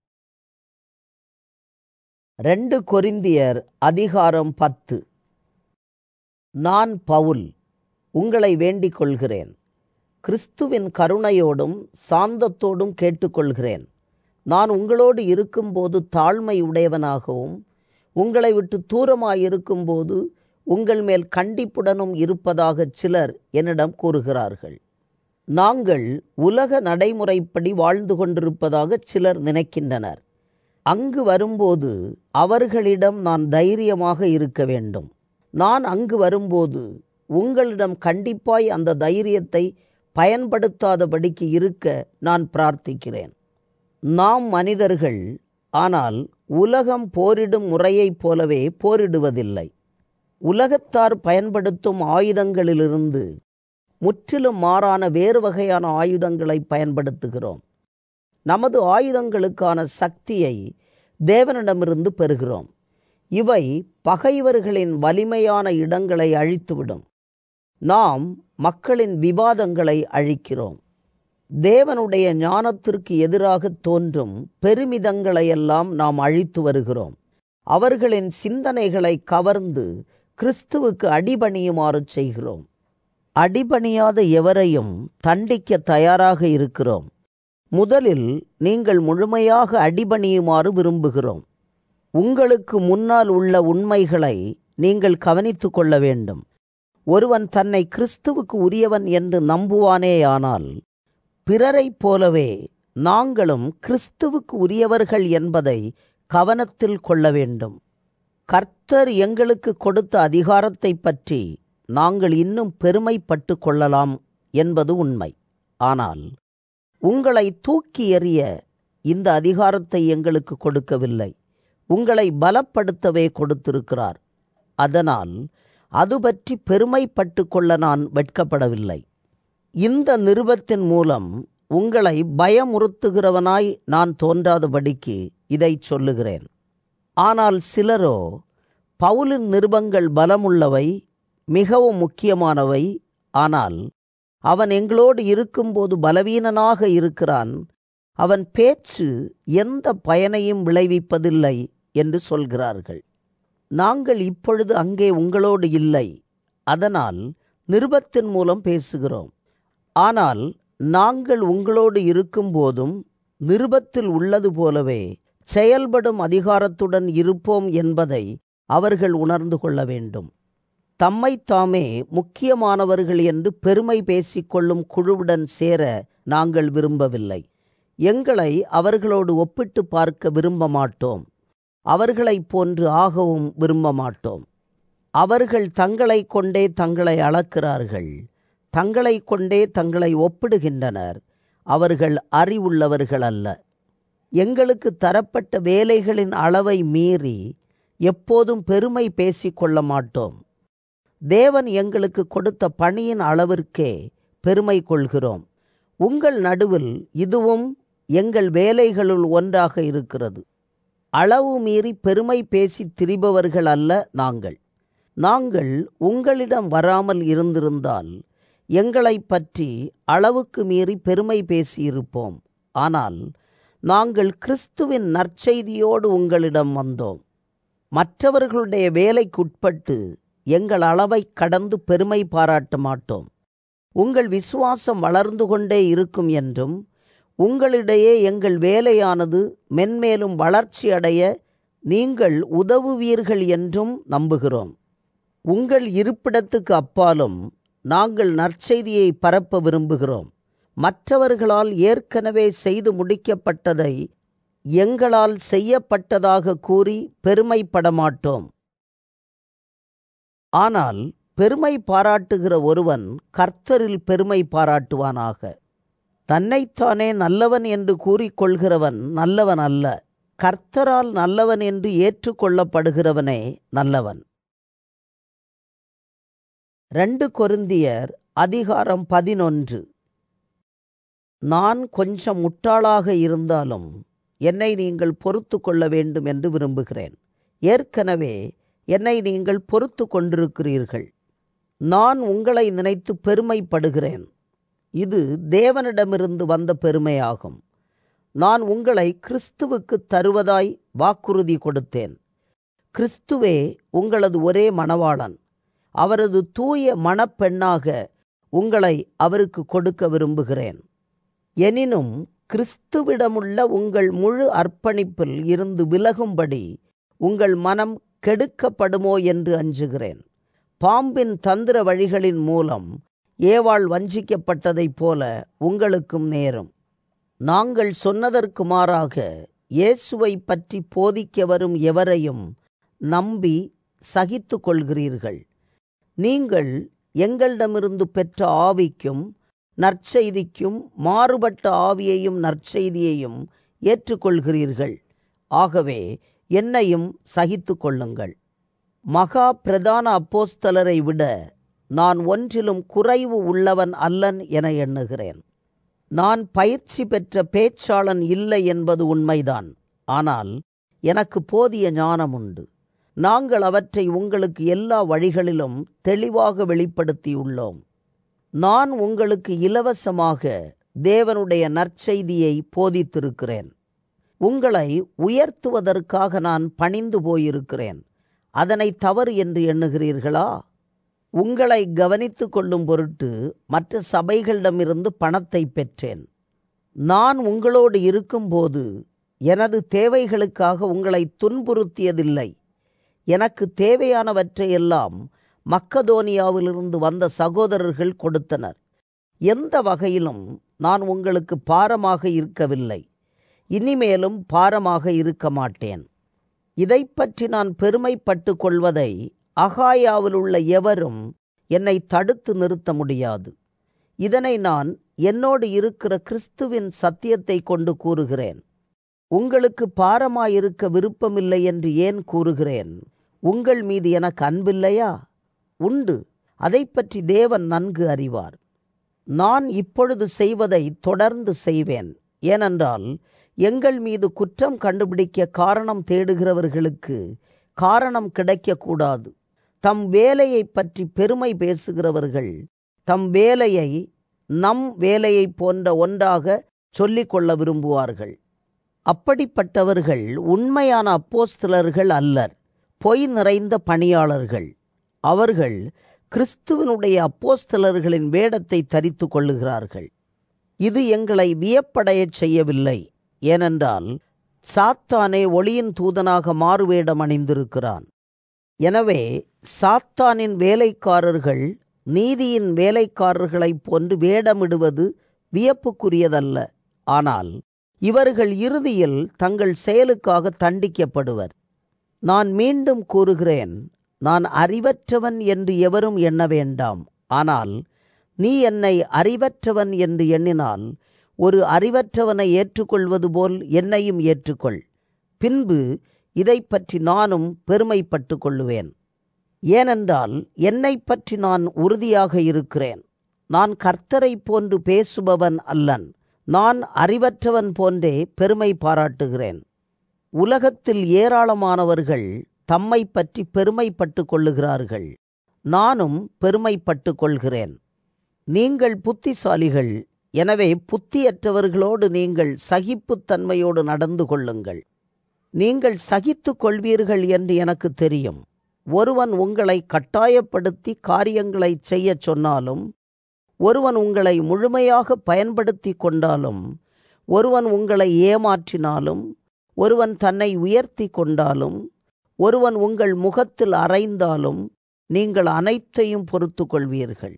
ரெண்டு கொரிந்தியர் அதிகாரம் பத்து நான் பவுல் உங்களை வேண்டிக் கொள்கிறேன் கிறிஸ்துவின் கருணையோடும் சாந்தத்தோடும் கேட்டுக்கொள்கிறேன் நான் உங்களோடு இருக்கும்போது தாழ்மை உடையவனாகவும் உங்களை விட்டு தூரமாயிருக்கும்போது உங்கள் மேல் கண்டிப்புடனும் இருப்பதாக சிலர் என்னிடம் கூறுகிறார்கள் நாங்கள் உலக நடைமுறைப்படி வாழ்ந்து கொண்டிருப்பதாக சிலர் நினைக்கின்றனர் அங்கு வரும்போது அவர்களிடம் நான் தைரியமாக இருக்க வேண்டும் நான் அங்கு வரும்போது உங்களிடம் கண்டிப்பாய் அந்த தைரியத்தை பயன்படுத்தாதபடிக்கு இருக்க நான் பிரார்த்திக்கிறேன் நாம் மனிதர்கள் ஆனால் உலகம் போரிடும் முறையைப் போலவே போரிடுவதில்லை உலகத்தார் பயன்படுத்தும் ஆயுதங்களிலிருந்து முற்றிலும் மாறான வேறு வகையான ஆயுதங்களை பயன்படுத்துகிறோம் நமது ஆயுதங்களுக்கான சக்தியை தேவனிடமிருந்து பெறுகிறோம் இவை பகைவர்களின் வலிமையான இடங்களை அழித்துவிடும் நாம் மக்களின் விவாதங்களை அழிக்கிறோம் தேவனுடைய ஞானத்திற்கு எதிராக தோன்றும் பெருமிதங்களையெல்லாம் நாம் அழித்து வருகிறோம் அவர்களின் சிந்தனைகளை கவர்ந்து கிறிஸ்துவுக்கு அடிபணியுமாறு செய்கிறோம் அடிபணியாத எவரையும் தண்டிக்க தயாராக இருக்கிறோம் முதலில் நீங்கள் முழுமையாக அடிபணியுமாறு விரும்புகிறோம் உங்களுக்கு முன்னால் உள்ள உண்மைகளை நீங்கள் கவனித்து கொள்ள வேண்டும் ஒருவன் தன்னை கிறிஸ்துவுக்கு உரியவன் என்று நம்புவானேயானால் பிறரைப் போலவே நாங்களும் கிறிஸ்துவுக்கு உரியவர்கள் என்பதை கவனத்தில் கொள்ள வேண்டும் கர்த்தர் எங்களுக்கு கொடுத்த அதிகாரத்தை பற்றி நாங்கள் இன்னும் பெருமைப்பட்டு கொள்ளலாம் என்பது உண்மை ஆனால் உங்களை தூக்கி எறிய இந்த அதிகாரத்தை எங்களுக்கு கொடுக்கவில்லை உங்களை பலப்படுத்தவே கொடுத்திருக்கிறார் அதனால் அது பற்றி பெருமைப்பட்டு கொள்ள நான் வெட்கப்படவில்லை இந்த நிருபத்தின் மூலம் உங்களை பயமுறுத்துகிறவனாய் நான் தோன்றாதபடிக்கு இதை சொல்லுகிறேன் ஆனால் சிலரோ பவுலின் நிருபங்கள் பலமுள்ளவை மிகவும் முக்கியமானவை ஆனால் அவன் எங்களோடு இருக்கும்போது பலவீனனாக இருக்கிறான் அவன் பேச்சு எந்த பயனையும் விளைவிப்பதில்லை என்று சொல்கிறார்கள் நாங்கள் இப்பொழுது அங்கே உங்களோடு இல்லை அதனால் நிருபத்தின் மூலம் பேசுகிறோம் ஆனால் நாங்கள் உங்களோடு இருக்கும்போதும் நிருபத்தில் உள்ளது போலவே செயல்படும் அதிகாரத்துடன் இருப்போம் என்பதை அவர்கள் உணர்ந்து கொள்ள வேண்டும் தம்மை தாமே முக்கியமானவர்கள் என்று பெருமை பேசிக்கொள்ளும் குழுவுடன் சேர நாங்கள் விரும்பவில்லை எங்களை அவர்களோடு ஒப்பிட்டு பார்க்க விரும்ப மாட்டோம் அவர்களைப் போன்று ஆகவும் விரும்ப மாட்டோம் அவர்கள் தங்களை கொண்டே தங்களை அளக்கிறார்கள் தங்களை கொண்டே தங்களை ஒப்பிடுகின்றனர் அவர்கள் அறிவுள்ளவர்கள் அல்ல எங்களுக்கு தரப்பட்ட வேலைகளின் அளவை மீறி எப்போதும் பெருமை பேசிக்கொள்ள மாட்டோம் தேவன் எங்களுக்கு கொடுத்த பணியின் அளவிற்கே பெருமை கொள்கிறோம் உங்கள் நடுவில் இதுவும் எங்கள் வேலைகளுள் ஒன்றாக இருக்கிறது அளவு மீறி பெருமை பேசி திரிபவர்கள் அல்ல நாங்கள் நாங்கள் உங்களிடம் வராமல் இருந்திருந்தால் எங்களை பற்றி அளவுக்கு மீறி பெருமை பேசியிருப்போம் ஆனால் நாங்கள் கிறிஸ்துவின் நற்செய்தியோடு உங்களிடம் வந்தோம் மற்றவர்களுடைய வேலைக்குட்பட்டு எங்கள் அளவை கடந்து பெருமை பாராட்ட மாட்டோம் உங்கள் விசுவாசம் வளர்ந்து கொண்டே இருக்கும் என்றும் உங்களிடையே எங்கள் வேலையானது மென்மேலும் வளர்ச்சி அடைய நீங்கள் உதவுவீர்கள் என்றும் நம்புகிறோம் உங்கள் இருப்பிடத்துக்கு அப்பாலும் நாங்கள் நற்செய்தியை பரப்ப விரும்புகிறோம் மற்றவர்களால் ஏற்கனவே செய்து முடிக்கப்பட்டதை எங்களால் செய்யப்பட்டதாக கூறி பெருமைப்பட மாட்டோம் ஆனால் பெருமை பாராட்டுகிற ஒருவன் கர்த்தரில் பெருமை பாராட்டுவானாக தன்னைத்தானே நல்லவன் என்று கூறிக்கொள்கிறவன் நல்லவன் அல்ல கர்த்தரால் நல்லவன் என்று ஏற்றுக்கொள்ளப்படுகிறவனே நல்லவன் ரெண்டு கொருந்தியர் அதிகாரம் பதினொன்று நான் கொஞ்சம் முட்டாளாக இருந்தாலும் என்னை நீங்கள் பொறுத்து கொள்ள வேண்டும் என்று விரும்புகிறேன் ஏற்கனவே என்னை நீங்கள் பொறுத்து கொண்டிருக்கிறீர்கள் நான் உங்களை நினைத்து பெருமைப்படுகிறேன் இது தேவனிடமிருந்து வந்த பெருமையாகும் நான் உங்களை கிறிஸ்துவுக்கு தருவதாய் வாக்குறுதி கொடுத்தேன் கிறிஸ்துவே உங்களது ஒரே மணவாளன் அவரது தூய மணப்பெண்ணாக உங்களை அவருக்கு கொடுக்க விரும்புகிறேன் எனினும் கிறிஸ்துவிடமுள்ள உங்கள் முழு அர்ப்பணிப்பில் இருந்து விலகும்படி உங்கள் மனம் கெடுக்கப்படுமோ என்று அஞ்சுகிறேன் பாம்பின் தந்திர வழிகளின் மூலம் ஏவாள் வஞ்சிக்கப்பட்டதைப் போல உங்களுக்கும் நேரும் நாங்கள் சொன்னதற்கு மாறாக இயேசுவை பற்றி போதிக்க வரும் எவரையும் நம்பி சகித்து கொள்கிறீர்கள் நீங்கள் எங்களிடமிருந்து பெற்ற ஆவிக்கும் நற்செய்திக்கும் மாறுபட்ட ஆவியையும் நற்செய்தியையும் ஏற்றுக்கொள்கிறீர்கள் ஆகவே என்னையும் சகித்து கொள்ளுங்கள் மகா பிரதான அப்போஸ்தலரை விட நான் ஒன்றிலும் குறைவு உள்ளவன் அல்லன் என எண்ணுகிறேன் நான் பயிற்சி பெற்ற பேச்சாளன் இல்லை என்பது உண்மைதான் ஆனால் எனக்கு போதிய ஞானம் உண்டு நாங்கள் அவற்றை உங்களுக்கு எல்லா வழிகளிலும் தெளிவாக வெளிப்படுத்தியுள்ளோம் நான் உங்களுக்கு இலவசமாக தேவனுடைய நற்செய்தியை போதித்திருக்கிறேன் உங்களை உயர்த்துவதற்காக நான் பணிந்து போயிருக்கிறேன் அதனை தவறு என்று எண்ணுகிறீர்களா உங்களை கவனித்து கொள்ளும் பொருட்டு மற்ற சபைகளிடமிருந்து பணத்தை பெற்றேன் நான் உங்களோடு இருக்கும்போது எனது தேவைகளுக்காக உங்களை துன்புறுத்தியதில்லை எனக்கு தேவையானவற்றையெல்லாம் மக்கதோனியாவிலிருந்து வந்த சகோதரர்கள் கொடுத்தனர் எந்த வகையிலும் நான் உங்களுக்கு பாரமாக இருக்கவில்லை இனிமேலும் பாரமாக இருக்க மாட்டேன் இதை பற்றி நான் பெருமைப்பட்டு கொள்வதை அகாயாவில் உள்ள எவரும் என்னை தடுத்து நிறுத்த முடியாது இதனை நான் என்னோடு இருக்கிற கிறிஸ்துவின் சத்தியத்தை கொண்டு கூறுகிறேன் உங்களுக்கு பாரமாயிருக்க விருப்பமில்லை என்று ஏன் கூறுகிறேன் உங்கள் மீது எனக்கு அன்பில்லையா உண்டு அதை பற்றி தேவன் நன்கு அறிவார் நான் இப்பொழுது செய்வதை தொடர்ந்து செய்வேன் ஏனென்றால் எங்கள் மீது குற்றம் கண்டுபிடிக்க காரணம் தேடுகிறவர்களுக்கு காரணம் கிடைக்கக்கூடாது தம் வேலையை பற்றி பெருமை பேசுகிறவர்கள் தம் வேலையை நம் வேலையைப் போன்ற ஒன்றாக சொல்லிக்கொள்ள விரும்புவார்கள் அப்படிப்பட்டவர்கள் உண்மையான அப்போஸ்தலர்கள் அல்லர் பொய் நிறைந்த பணியாளர்கள் அவர்கள் கிறிஸ்துவனுடைய அப்போஸ்தலர்களின் வேடத்தை தரித்து கொள்ளுகிறார்கள் இது எங்களை வியப்படையச் செய்யவில்லை ஏனென்றால் சாத்தானே ஒளியின் தூதனாக மாறுவேடம் அணிந்திருக்கிறான் எனவே சாத்தானின் வேலைக்காரர்கள் நீதியின் வேலைக்காரர்களைப் போன்று வேடமிடுவது வியப்புக்குரியதல்ல ஆனால் இவர்கள் இறுதியில் தங்கள் செயலுக்காக தண்டிக்கப்படுவர் நான் மீண்டும் கூறுகிறேன் நான் அறிவற்றவன் என்று எவரும் எண்ண வேண்டாம் ஆனால் நீ என்னை அறிவற்றவன் என்று எண்ணினால் ஒரு அறிவற்றவனை ஏற்றுக்கொள்வது போல் என்னையும் ஏற்றுக்கொள் பின்பு இதை பற்றி நானும் பெருமைப்பட்டு கொள்ளுவேன் ஏனென்றால் என்னை பற்றி நான் உறுதியாக இருக்கிறேன் நான் கர்த்தரை போன்று பேசுபவன் அல்லன் நான் அறிவற்றவன் போன்றே பெருமை பாராட்டுகிறேன் உலகத்தில் ஏராளமானவர்கள் தம்மை பற்றி பெருமைப்பட்டு கொள்ளுகிறார்கள் நானும் பெருமைப்பட்டு கொள்கிறேன் நீங்கள் புத்திசாலிகள் எனவே புத்தியற்றவர்களோடு நீங்கள் சகிப்புத்தன்மையோடு நடந்து கொள்ளுங்கள் நீங்கள் சகித்து கொள்வீர்கள் என்று எனக்கு தெரியும் ஒருவன் உங்களை கட்டாயப்படுத்தி காரியங்களை செய்யச் சொன்னாலும் ஒருவன் உங்களை முழுமையாக பயன்படுத்தி கொண்டாலும் ஒருவன் உங்களை ஏமாற்றினாலும் ஒருவன் தன்னை உயர்த்தி கொண்டாலும் ஒருவன் உங்கள் முகத்தில் அறைந்தாலும் நீங்கள் அனைத்தையும் பொறுத்து கொள்வீர்கள்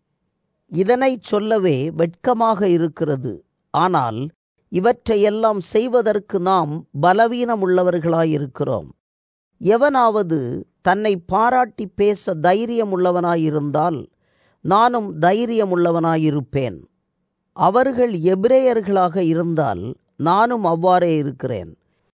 இதனை சொல்லவே வெட்கமாக இருக்கிறது ஆனால் இவற்றையெல்லாம் செய்வதற்கு நாம் பலவீனமுள்ளவர்களாயிருக்கிறோம் எவனாவது தன்னை பாராட்டி பேச தைரியமுள்ளவனாயிருந்தால் நானும் தைரியமுள்ளவனாயிருப்பேன் அவர்கள் எபிரேயர்களாக இருந்தால் நானும் அவ்வாறே இருக்கிறேன்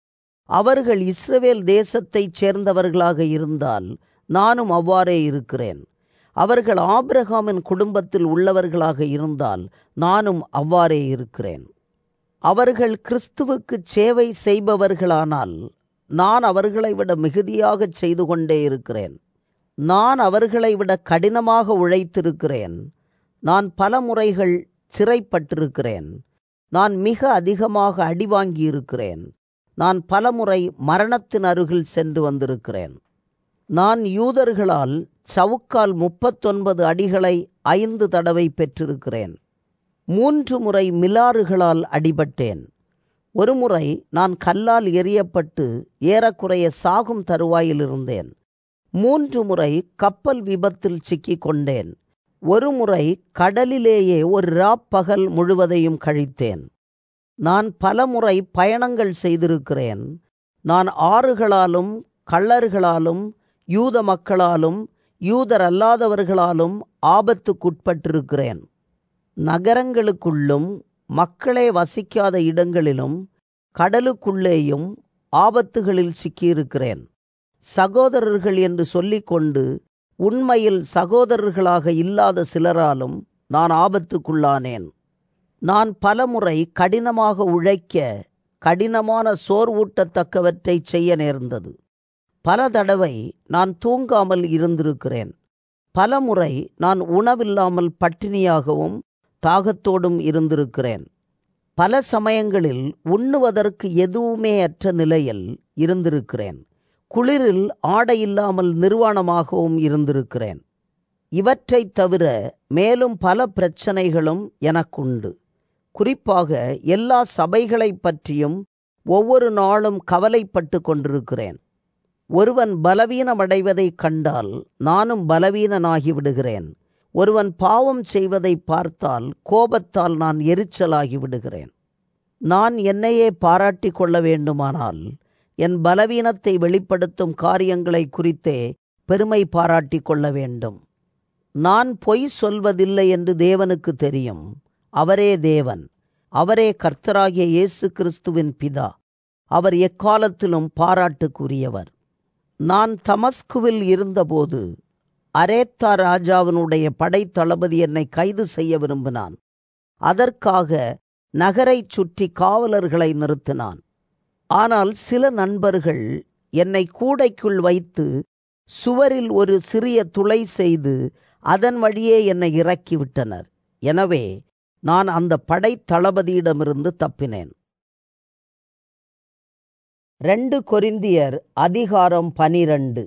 அவர்கள் இஸ்ரவேல் தேசத்தைச் சேர்ந்தவர்களாக இருந்தால் நானும் அவ்வாறே இருக்கிறேன் அவர்கள் ஆபிரகாமின் குடும்பத்தில் உள்ளவர்களாக இருந்தால் நானும் அவ்வாறே இருக்கிறேன் அவர்கள் கிறிஸ்துவுக்கு சேவை செய்பவர்களானால் நான் அவர்களை விட மிகுதியாகச் செய்து கொண்டே இருக்கிறேன் நான் அவர்களை விட கடினமாக உழைத்திருக்கிறேன் நான் பல முறைகள் சிறைப்பட்டிருக்கிறேன் நான் மிக அதிகமாக அடி வாங்கியிருக்கிறேன் நான் பலமுறை மரணத்தின் அருகில் சென்று வந்திருக்கிறேன் நான் யூதர்களால் சவுக்கால் முப்பத்தொன்பது அடிகளை ஐந்து தடவை பெற்றிருக்கிறேன் மூன்று முறை மிலாறுகளால் அடிபட்டேன் ஒருமுறை நான் கல்லால் எரியப்பட்டு ஏறக்குறைய சாகும் தருவாயில் இருந்தேன் மூன்று முறை கப்பல் விபத்தில் சிக்கிக் கொண்டேன் ஒரு முறை கடலிலேயே ஒரு ராப்பகல் முழுவதையும் கழித்தேன் நான் பலமுறை பயணங்கள் செய்திருக்கிறேன் நான் ஆறுகளாலும் கள்ளர்களாலும் யூத மக்களாலும் யூதர் அல்லாதவர்களாலும் ஆபத்துக்குட்பட்டிருக்கிறேன் நகரங்களுக்குள்ளும் மக்களே வசிக்காத இடங்களிலும் கடலுக்குள்ளேயும் ஆபத்துகளில் சிக்கியிருக்கிறேன் சகோதரர்கள் என்று சொல்லிக்கொண்டு உண்மையில் சகோதரர்களாக இல்லாத சிலராலும் நான் ஆபத்துக்குள்ளானேன் நான் பலமுறை கடினமாக உழைக்க கடினமான சோர்வூட்டத்தக்கவற்றை செய்ய நேர்ந்தது பல தடவை நான் தூங்காமல் இருந்திருக்கிறேன் பலமுறை நான் உணவில்லாமல் பட்டினியாகவும் தாகத்தோடும் இருந்திருக்கிறேன் பல சமயங்களில் உண்ணுவதற்கு எதுவுமே அற்ற நிலையில் இருந்திருக்கிறேன் குளிரில் ஆடை இல்லாமல் நிர்வாணமாகவும் இருந்திருக்கிறேன் இவற்றைத் தவிர மேலும் பல பிரச்சனைகளும் எனக்குண்டு குறிப்பாக எல்லா சபைகளைப் பற்றியும் ஒவ்வொரு நாளும் கவலைப்பட்டு கொண்டிருக்கிறேன் ஒருவன் பலவீனமடைவதைக் கண்டால் நானும் பலவீனனாகி விடுகிறேன் ஒருவன் பாவம் செய்வதை பார்த்தால் கோபத்தால் நான் எரிச்சலாகி விடுகிறேன் நான் என்னையே பாராட்டி கொள்ள வேண்டுமானால் என் பலவீனத்தை வெளிப்படுத்தும் காரியங்களை குறித்தே பெருமை பாராட்டி கொள்ள வேண்டும் நான் பொய் சொல்வதில்லை என்று தேவனுக்கு தெரியும் அவரே தேவன் அவரே கர்த்தராகிய இயேசு கிறிஸ்துவின் பிதா அவர் எக்காலத்திலும் பாராட்டுக்குரியவர் நான் தமஸ்குவில் இருந்தபோது அரேத்தா ராஜாவினுடைய படைத்தளபதி என்னை கைது செய்ய விரும்பினான் அதற்காக நகரைச் சுற்றி காவலர்களை நிறுத்தினான் ஆனால் சில நண்பர்கள் என்னை கூடைக்குள் வைத்து சுவரில் ஒரு சிறிய துளை செய்து அதன் வழியே என்னை இறக்கிவிட்டனர் எனவே நான் அந்த படைத்தளபதியிடமிருந்து தப்பினேன் ரெண்டு கொரிந்தியர் அதிகாரம் பனிரண்டு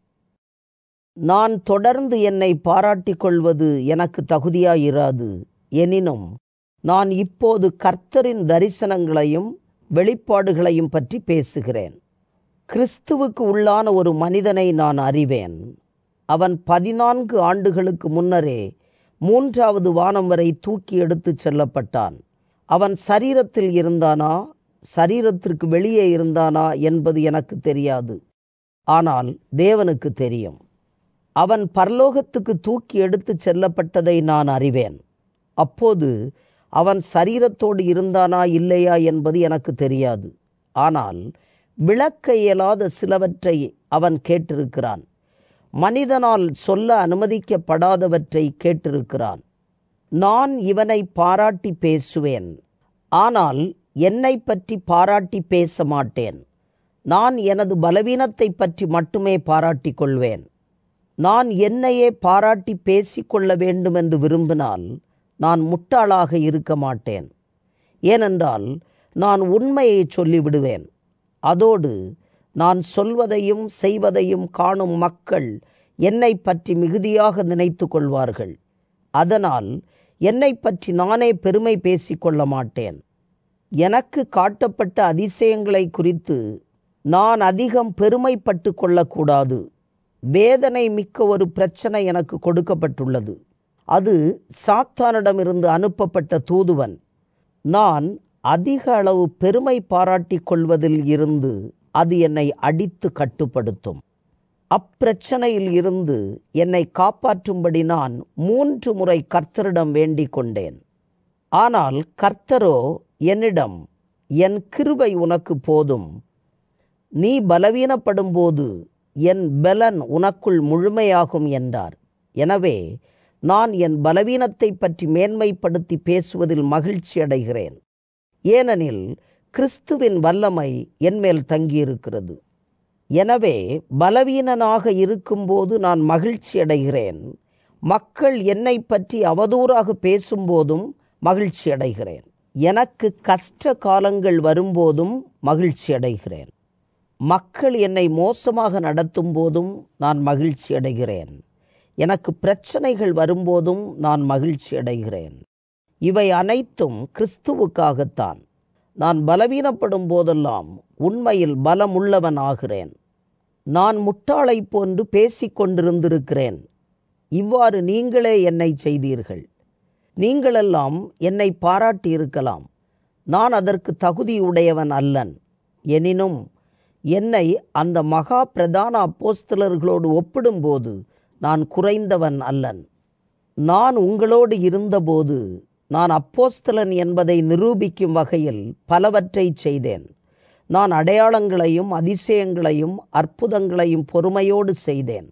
நான் தொடர்ந்து என்னை பாராட்டிக் கொள்வது எனக்கு தகுதியாயிராது எனினும் நான் இப்போது கர்த்தரின் தரிசனங்களையும் வெளிப்பாடுகளையும் பற்றி பேசுகிறேன் கிறிஸ்துவுக்கு உள்ளான ஒரு மனிதனை நான் அறிவேன் அவன் பதினான்கு ஆண்டுகளுக்கு முன்னரே மூன்றாவது வானம் வரை தூக்கி எடுத்துச் செல்லப்பட்டான் அவன் சரீரத்தில் இருந்தானா சரீரத்திற்கு வெளியே இருந்தானா என்பது எனக்கு தெரியாது ஆனால் தேவனுக்கு தெரியும் அவன் பரலோகத்துக்கு தூக்கி எடுத்துச் செல்லப்பட்டதை நான் அறிவேன் அப்போது அவன் சரீரத்தோடு இருந்தானா இல்லையா என்பது எனக்கு தெரியாது ஆனால் விளக்க இயலாத சிலவற்றை அவன் கேட்டிருக்கிறான் மனிதனால் சொல்ல அனுமதிக்கப்படாதவற்றை கேட்டிருக்கிறான் நான் இவனை பாராட்டி பேசுவேன் ஆனால் என்னை பற்றி பாராட்டி பேச மாட்டேன் நான் எனது பலவீனத்தை பற்றி மட்டுமே பாராட்டிக் கொள்வேன் நான் என்னையே பாராட்டி பேசிக்கொள்ள வேண்டும் என்று விரும்பினால் நான் முட்டாளாக இருக்க மாட்டேன் ஏனென்றால் நான் உண்மையை சொல்லிவிடுவேன் அதோடு நான் சொல்வதையும் செய்வதையும் காணும் மக்கள் என்னை பற்றி மிகுதியாக நினைத்து கொள்வார்கள் அதனால் என்னை பற்றி நானே பெருமை பேசிக்கொள்ள மாட்டேன் எனக்கு காட்டப்பட்ட அதிசயங்களை குறித்து நான் அதிகம் பெருமைப்பட்டு கொள்ளக்கூடாது வேதனை மிக்க ஒரு பிரச்சனை எனக்கு கொடுக்கப்பட்டுள்ளது அது சாத்தானிடமிருந்து அனுப்பப்பட்ட தூதுவன் நான் அதிக அளவு பெருமை பாராட்டிக் கொள்வதில் இருந்து அது என்னை அடித்து கட்டுப்படுத்தும் அப்பிரச்சனையில் இருந்து என்னை காப்பாற்றும்படி நான் மூன்று முறை கர்த்தரிடம் வேண்டிக் கொண்டேன் ஆனால் கர்த்தரோ என்னிடம் என் கிருபை உனக்கு போதும் நீ பலவீனப்படும் போது என் பலன் உனக்குள் முழுமையாகும் என்றார் எனவே நான் என் பலவீனத்தை பற்றி மேன்மைப்படுத்தி பேசுவதில் மகிழ்ச்சி அடைகிறேன் ஏனெனில் கிறிஸ்துவின் வல்லமை என்மேல் தங்கியிருக்கிறது எனவே பலவீனனாக இருக்கும்போது நான் மகிழ்ச்சி அடைகிறேன் மக்கள் என்னை பற்றி அவதூறாக பேசும்போதும் மகிழ்ச்சி அடைகிறேன் எனக்கு கஷ்ட காலங்கள் வரும்போதும் மகிழ்ச்சி அடைகிறேன் மக்கள் என்னை மோசமாக நடத்தும் போதும் நான் மகிழ்ச்சி அடைகிறேன் எனக்கு பிரச்சனைகள் வரும்போதும் நான் மகிழ்ச்சி அடைகிறேன் இவை அனைத்தும் கிறிஸ்துவுக்காகத்தான் நான் பலவீனப்படும் போதெல்லாம் உண்மையில் பலமுள்ளவன் ஆகிறேன் நான் முட்டாளை போன்று பேசிக் கொண்டிருந்திருக்கிறேன் இவ்வாறு நீங்களே என்னை செய்தீர்கள் நீங்களெல்லாம் என்னை பாராட்டியிருக்கலாம் நான் அதற்கு தகுதியுடையவன் அல்லன் எனினும் என்னை அந்த மகா பிரதான அப்போஸ்தலர்களோடு ஒப்பிடும்போது நான் குறைந்தவன் அல்லன் நான் உங்களோடு இருந்தபோது நான் அப்போஸ்தலன் என்பதை நிரூபிக்கும் வகையில் பலவற்றை செய்தேன் நான் அடையாளங்களையும் அதிசயங்களையும் அற்புதங்களையும் பொறுமையோடு செய்தேன்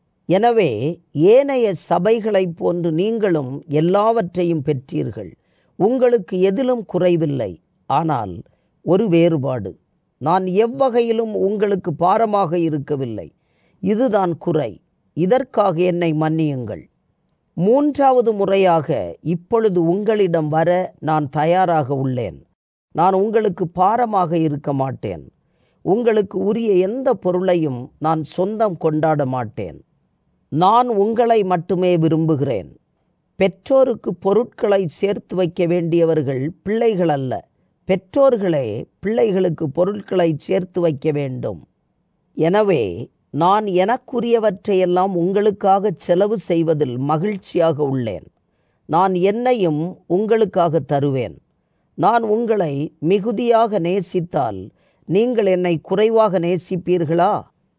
எனவே ஏனைய சபைகளைப் போன்று நீங்களும் எல்லாவற்றையும் பெற்றீர்கள் உங்களுக்கு எதிலும் குறைவில்லை ஆனால் ஒரு வேறுபாடு நான் எவ்வகையிலும் உங்களுக்கு பாரமாக இருக்கவில்லை இதுதான் குறை இதற்காக என்னை மன்னியுங்கள் மூன்றாவது முறையாக இப்பொழுது உங்களிடம் வர நான் தயாராக உள்ளேன் நான் உங்களுக்கு பாரமாக இருக்க மாட்டேன் உங்களுக்கு உரிய எந்த பொருளையும் நான் சொந்தம் கொண்டாட மாட்டேன் நான் உங்களை மட்டுமே விரும்புகிறேன் பெற்றோருக்கு பொருட்களை சேர்த்து வைக்க வேண்டியவர்கள் பிள்ளைகள் அல்ல பெற்றோர்களே பிள்ளைகளுக்கு பொருட்களை சேர்த்து வைக்க வேண்டும் எனவே நான் எனக்குரியவற்றையெல்லாம் உங்களுக்காக செலவு செய்வதில் மகிழ்ச்சியாக உள்ளேன் நான் என்னையும் உங்களுக்காக தருவேன் நான் உங்களை மிகுதியாக நேசித்தால் நீங்கள் என்னை குறைவாக நேசிப்பீர்களா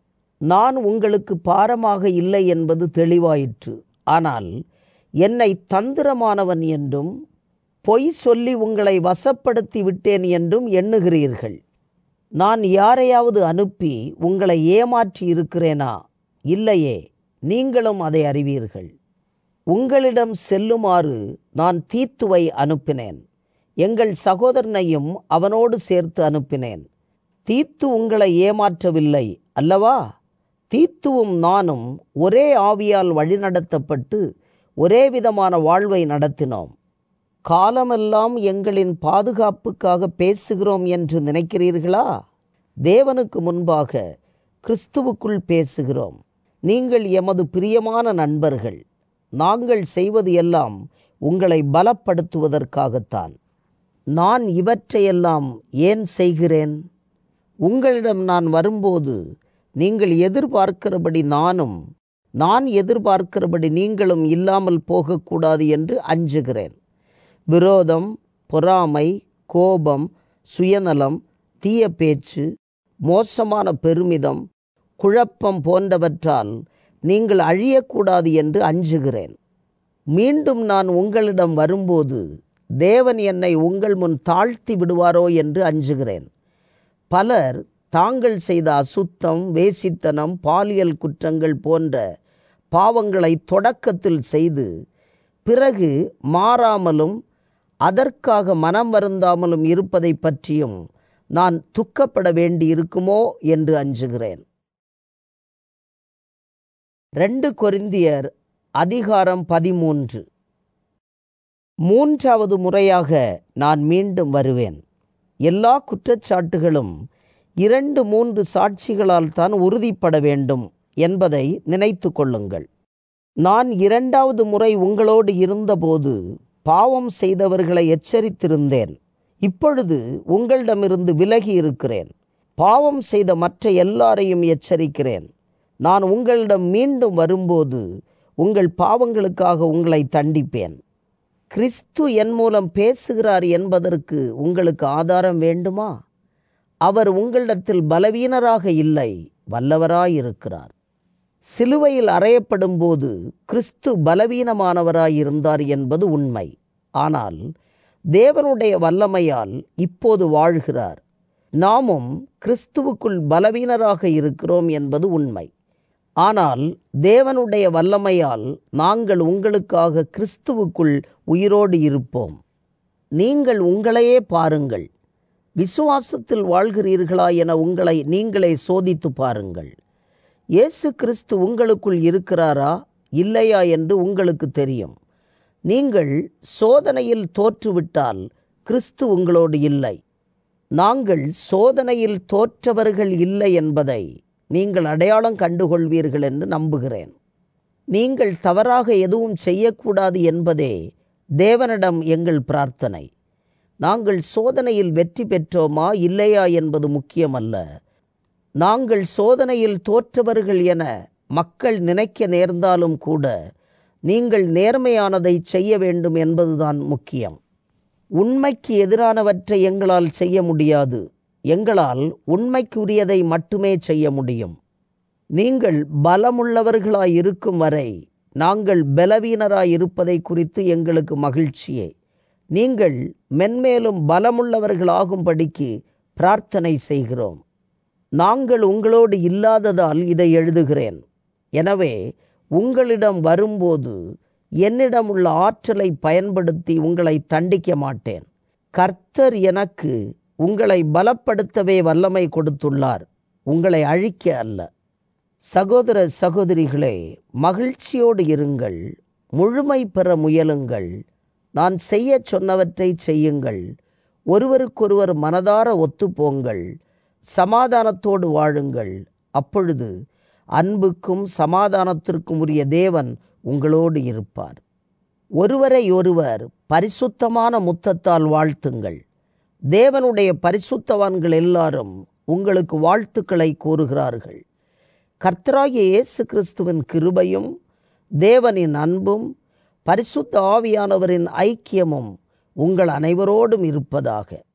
நான் உங்களுக்கு பாரமாக இல்லை என்பது தெளிவாயிற்று ஆனால் என்னை தந்திரமானவன் என்றும் பொய் சொல்லி உங்களை வசப்படுத்தி விட்டேன் என்றும் எண்ணுகிறீர்கள் நான் யாரையாவது அனுப்பி உங்களை ஏமாற்றி இருக்கிறேனா இல்லையே நீங்களும் அதை அறிவீர்கள் உங்களிடம் செல்லுமாறு நான் தீத்துவை அனுப்பினேன் எங்கள் சகோதரனையும் அவனோடு சேர்த்து அனுப்பினேன் தீத்து உங்களை ஏமாற்றவில்லை அல்லவா தீத்துவும் நானும் ஒரே ஆவியால் வழிநடத்தப்பட்டு ஒரே விதமான வாழ்வை நடத்தினோம் காலமெல்லாம் எங்களின் பாதுகாப்புக்காக பேசுகிறோம் என்று நினைக்கிறீர்களா தேவனுக்கு முன்பாக கிறிஸ்துவுக்குள் பேசுகிறோம் நீங்கள் எமது பிரியமான நண்பர்கள் நாங்கள் செய்வது எல்லாம் உங்களை பலப்படுத்துவதற்காகத்தான் நான் இவற்றையெல்லாம் ஏன் செய்கிறேன் உங்களிடம் நான் வரும்போது நீங்கள் எதிர்பார்க்கிறபடி நானும் நான் எதிர்பார்க்கிறபடி நீங்களும் இல்லாமல் போகக்கூடாது என்று அஞ்சுகிறேன் விரோதம் பொறாமை கோபம் சுயநலம் தீய பேச்சு மோசமான பெருமிதம் குழப்பம் போன்றவற்றால் நீங்கள் அழியக்கூடாது என்று அஞ்சுகிறேன் மீண்டும் நான் உங்களிடம் வரும்போது தேவன் என்னை உங்கள் முன் தாழ்த்தி விடுவாரோ என்று அஞ்சுகிறேன் பலர் தாங்கள் செய்த அசுத்தம் வேசித்தனம் பாலியல் குற்றங்கள் போன்ற பாவங்களை தொடக்கத்தில் செய்து பிறகு மாறாமலும் அதற்காக மனம் வருந்தாமலும் இருப்பதை பற்றியும் நான் துக்கப்பட வேண்டியிருக்குமோ என்று அஞ்சுகிறேன் ரெண்டு கொரிந்தியர் அதிகாரம் பதிமூன்று மூன்றாவது முறையாக நான் மீண்டும் வருவேன் எல்லா குற்றச்சாட்டுகளும் இரண்டு மூன்று சாட்சிகளால் தான் உறுதிப்பட வேண்டும் என்பதை நினைத்து கொள்ளுங்கள் நான் இரண்டாவது முறை உங்களோடு இருந்தபோது பாவம் செய்தவர்களை எச்சரித்திருந்தேன் இப்பொழுது உங்களிடமிருந்து விலகி இருக்கிறேன் பாவம் செய்த மற்ற எல்லாரையும் எச்சரிக்கிறேன் நான் உங்களிடம் மீண்டும் வரும்போது உங்கள் பாவங்களுக்காக உங்களை தண்டிப்பேன் கிறிஸ்து என் மூலம் பேசுகிறார் என்பதற்கு உங்களுக்கு ஆதாரம் வேண்டுமா அவர் உங்களிடத்தில் பலவீனராக இல்லை வல்லவராயிருக்கிறார் சிலுவையில் அறையப்படும் போது கிறிஸ்து பலவீனமானவராயிருந்தார் என்பது உண்மை ஆனால் தேவனுடைய வல்லமையால் இப்போது வாழ்கிறார் நாமும் கிறிஸ்துவுக்குள் பலவீனராக இருக்கிறோம் என்பது உண்மை ஆனால் தேவனுடைய வல்லமையால் நாங்கள் உங்களுக்காக கிறிஸ்துவுக்குள் உயிரோடு இருப்போம் நீங்கள் உங்களையே பாருங்கள் விசுவாசத்தில் வாழ்கிறீர்களா என உங்களை நீங்களே சோதித்து பாருங்கள் இயேசு கிறிஸ்து உங்களுக்குள் இருக்கிறாரா இல்லையா என்று உங்களுக்கு தெரியும் நீங்கள் சோதனையில் தோற்றுவிட்டால் கிறிஸ்து உங்களோடு இல்லை நாங்கள் சோதனையில் தோற்றவர்கள் இல்லை என்பதை நீங்கள் அடையாளம் கண்டுகொள்வீர்கள் என்று நம்புகிறேன் நீங்கள் தவறாக எதுவும் செய்யக்கூடாது என்பதே தேவனிடம் எங்கள் பிரார்த்தனை நாங்கள் சோதனையில் வெற்றி பெற்றோமா இல்லையா என்பது முக்கியமல்ல நாங்கள் சோதனையில் தோற்றவர்கள் என மக்கள் நினைக்க நேர்ந்தாலும் கூட நீங்கள் நேர்மையானதை செய்ய வேண்டும் என்பதுதான் முக்கியம் உண்மைக்கு எதிரானவற்றை எங்களால் செய்ய முடியாது எங்களால் உண்மைக்குரியதை மட்டுமே செய்ய முடியும் நீங்கள் பலமுள்ளவர்களாய் இருக்கும் வரை நாங்கள் பலவீனராய் இருப்பதை குறித்து எங்களுக்கு மகிழ்ச்சியே நீங்கள் மென்மேலும் பலமுள்ளவர்களாகும்படிக்கு பிரார்த்தனை செய்கிறோம் நாங்கள் உங்களோடு இல்லாததால் இதை எழுதுகிறேன் எனவே உங்களிடம் வரும்போது என்னிடம் உள்ள ஆற்றலை பயன்படுத்தி உங்களை தண்டிக்க மாட்டேன் கர்த்தர் எனக்கு உங்களை பலப்படுத்தவே வல்லமை கொடுத்துள்ளார் உங்களை அழிக்க அல்ல சகோதர சகோதரிகளே மகிழ்ச்சியோடு இருங்கள் முழுமை பெற முயலுங்கள் நான் செய்ய சொன்னவற்றை செய்யுங்கள் ஒருவருக்கொருவர் மனதார ஒத்துப்போங்கள் சமாதானத்தோடு வாழுங்கள் அப்பொழுது அன்புக்கும் சமாதானத்திற்கும் உரிய தேவன் உங்களோடு இருப்பார் ஒருவரை ஒருவர் பரிசுத்தமான முத்தத்தால் வாழ்த்துங்கள் தேவனுடைய பரிசுத்தவான்கள் எல்லாரும் உங்களுக்கு வாழ்த்துக்களை கூறுகிறார்கள் கர்த்தராகிய இயேசு கிறிஸ்துவின் கிருபையும் தேவனின் அன்பும் பரிசுத்த ஆவியானவரின் ஐக்கியமும் உங்கள் அனைவரோடும் இருப்பதாக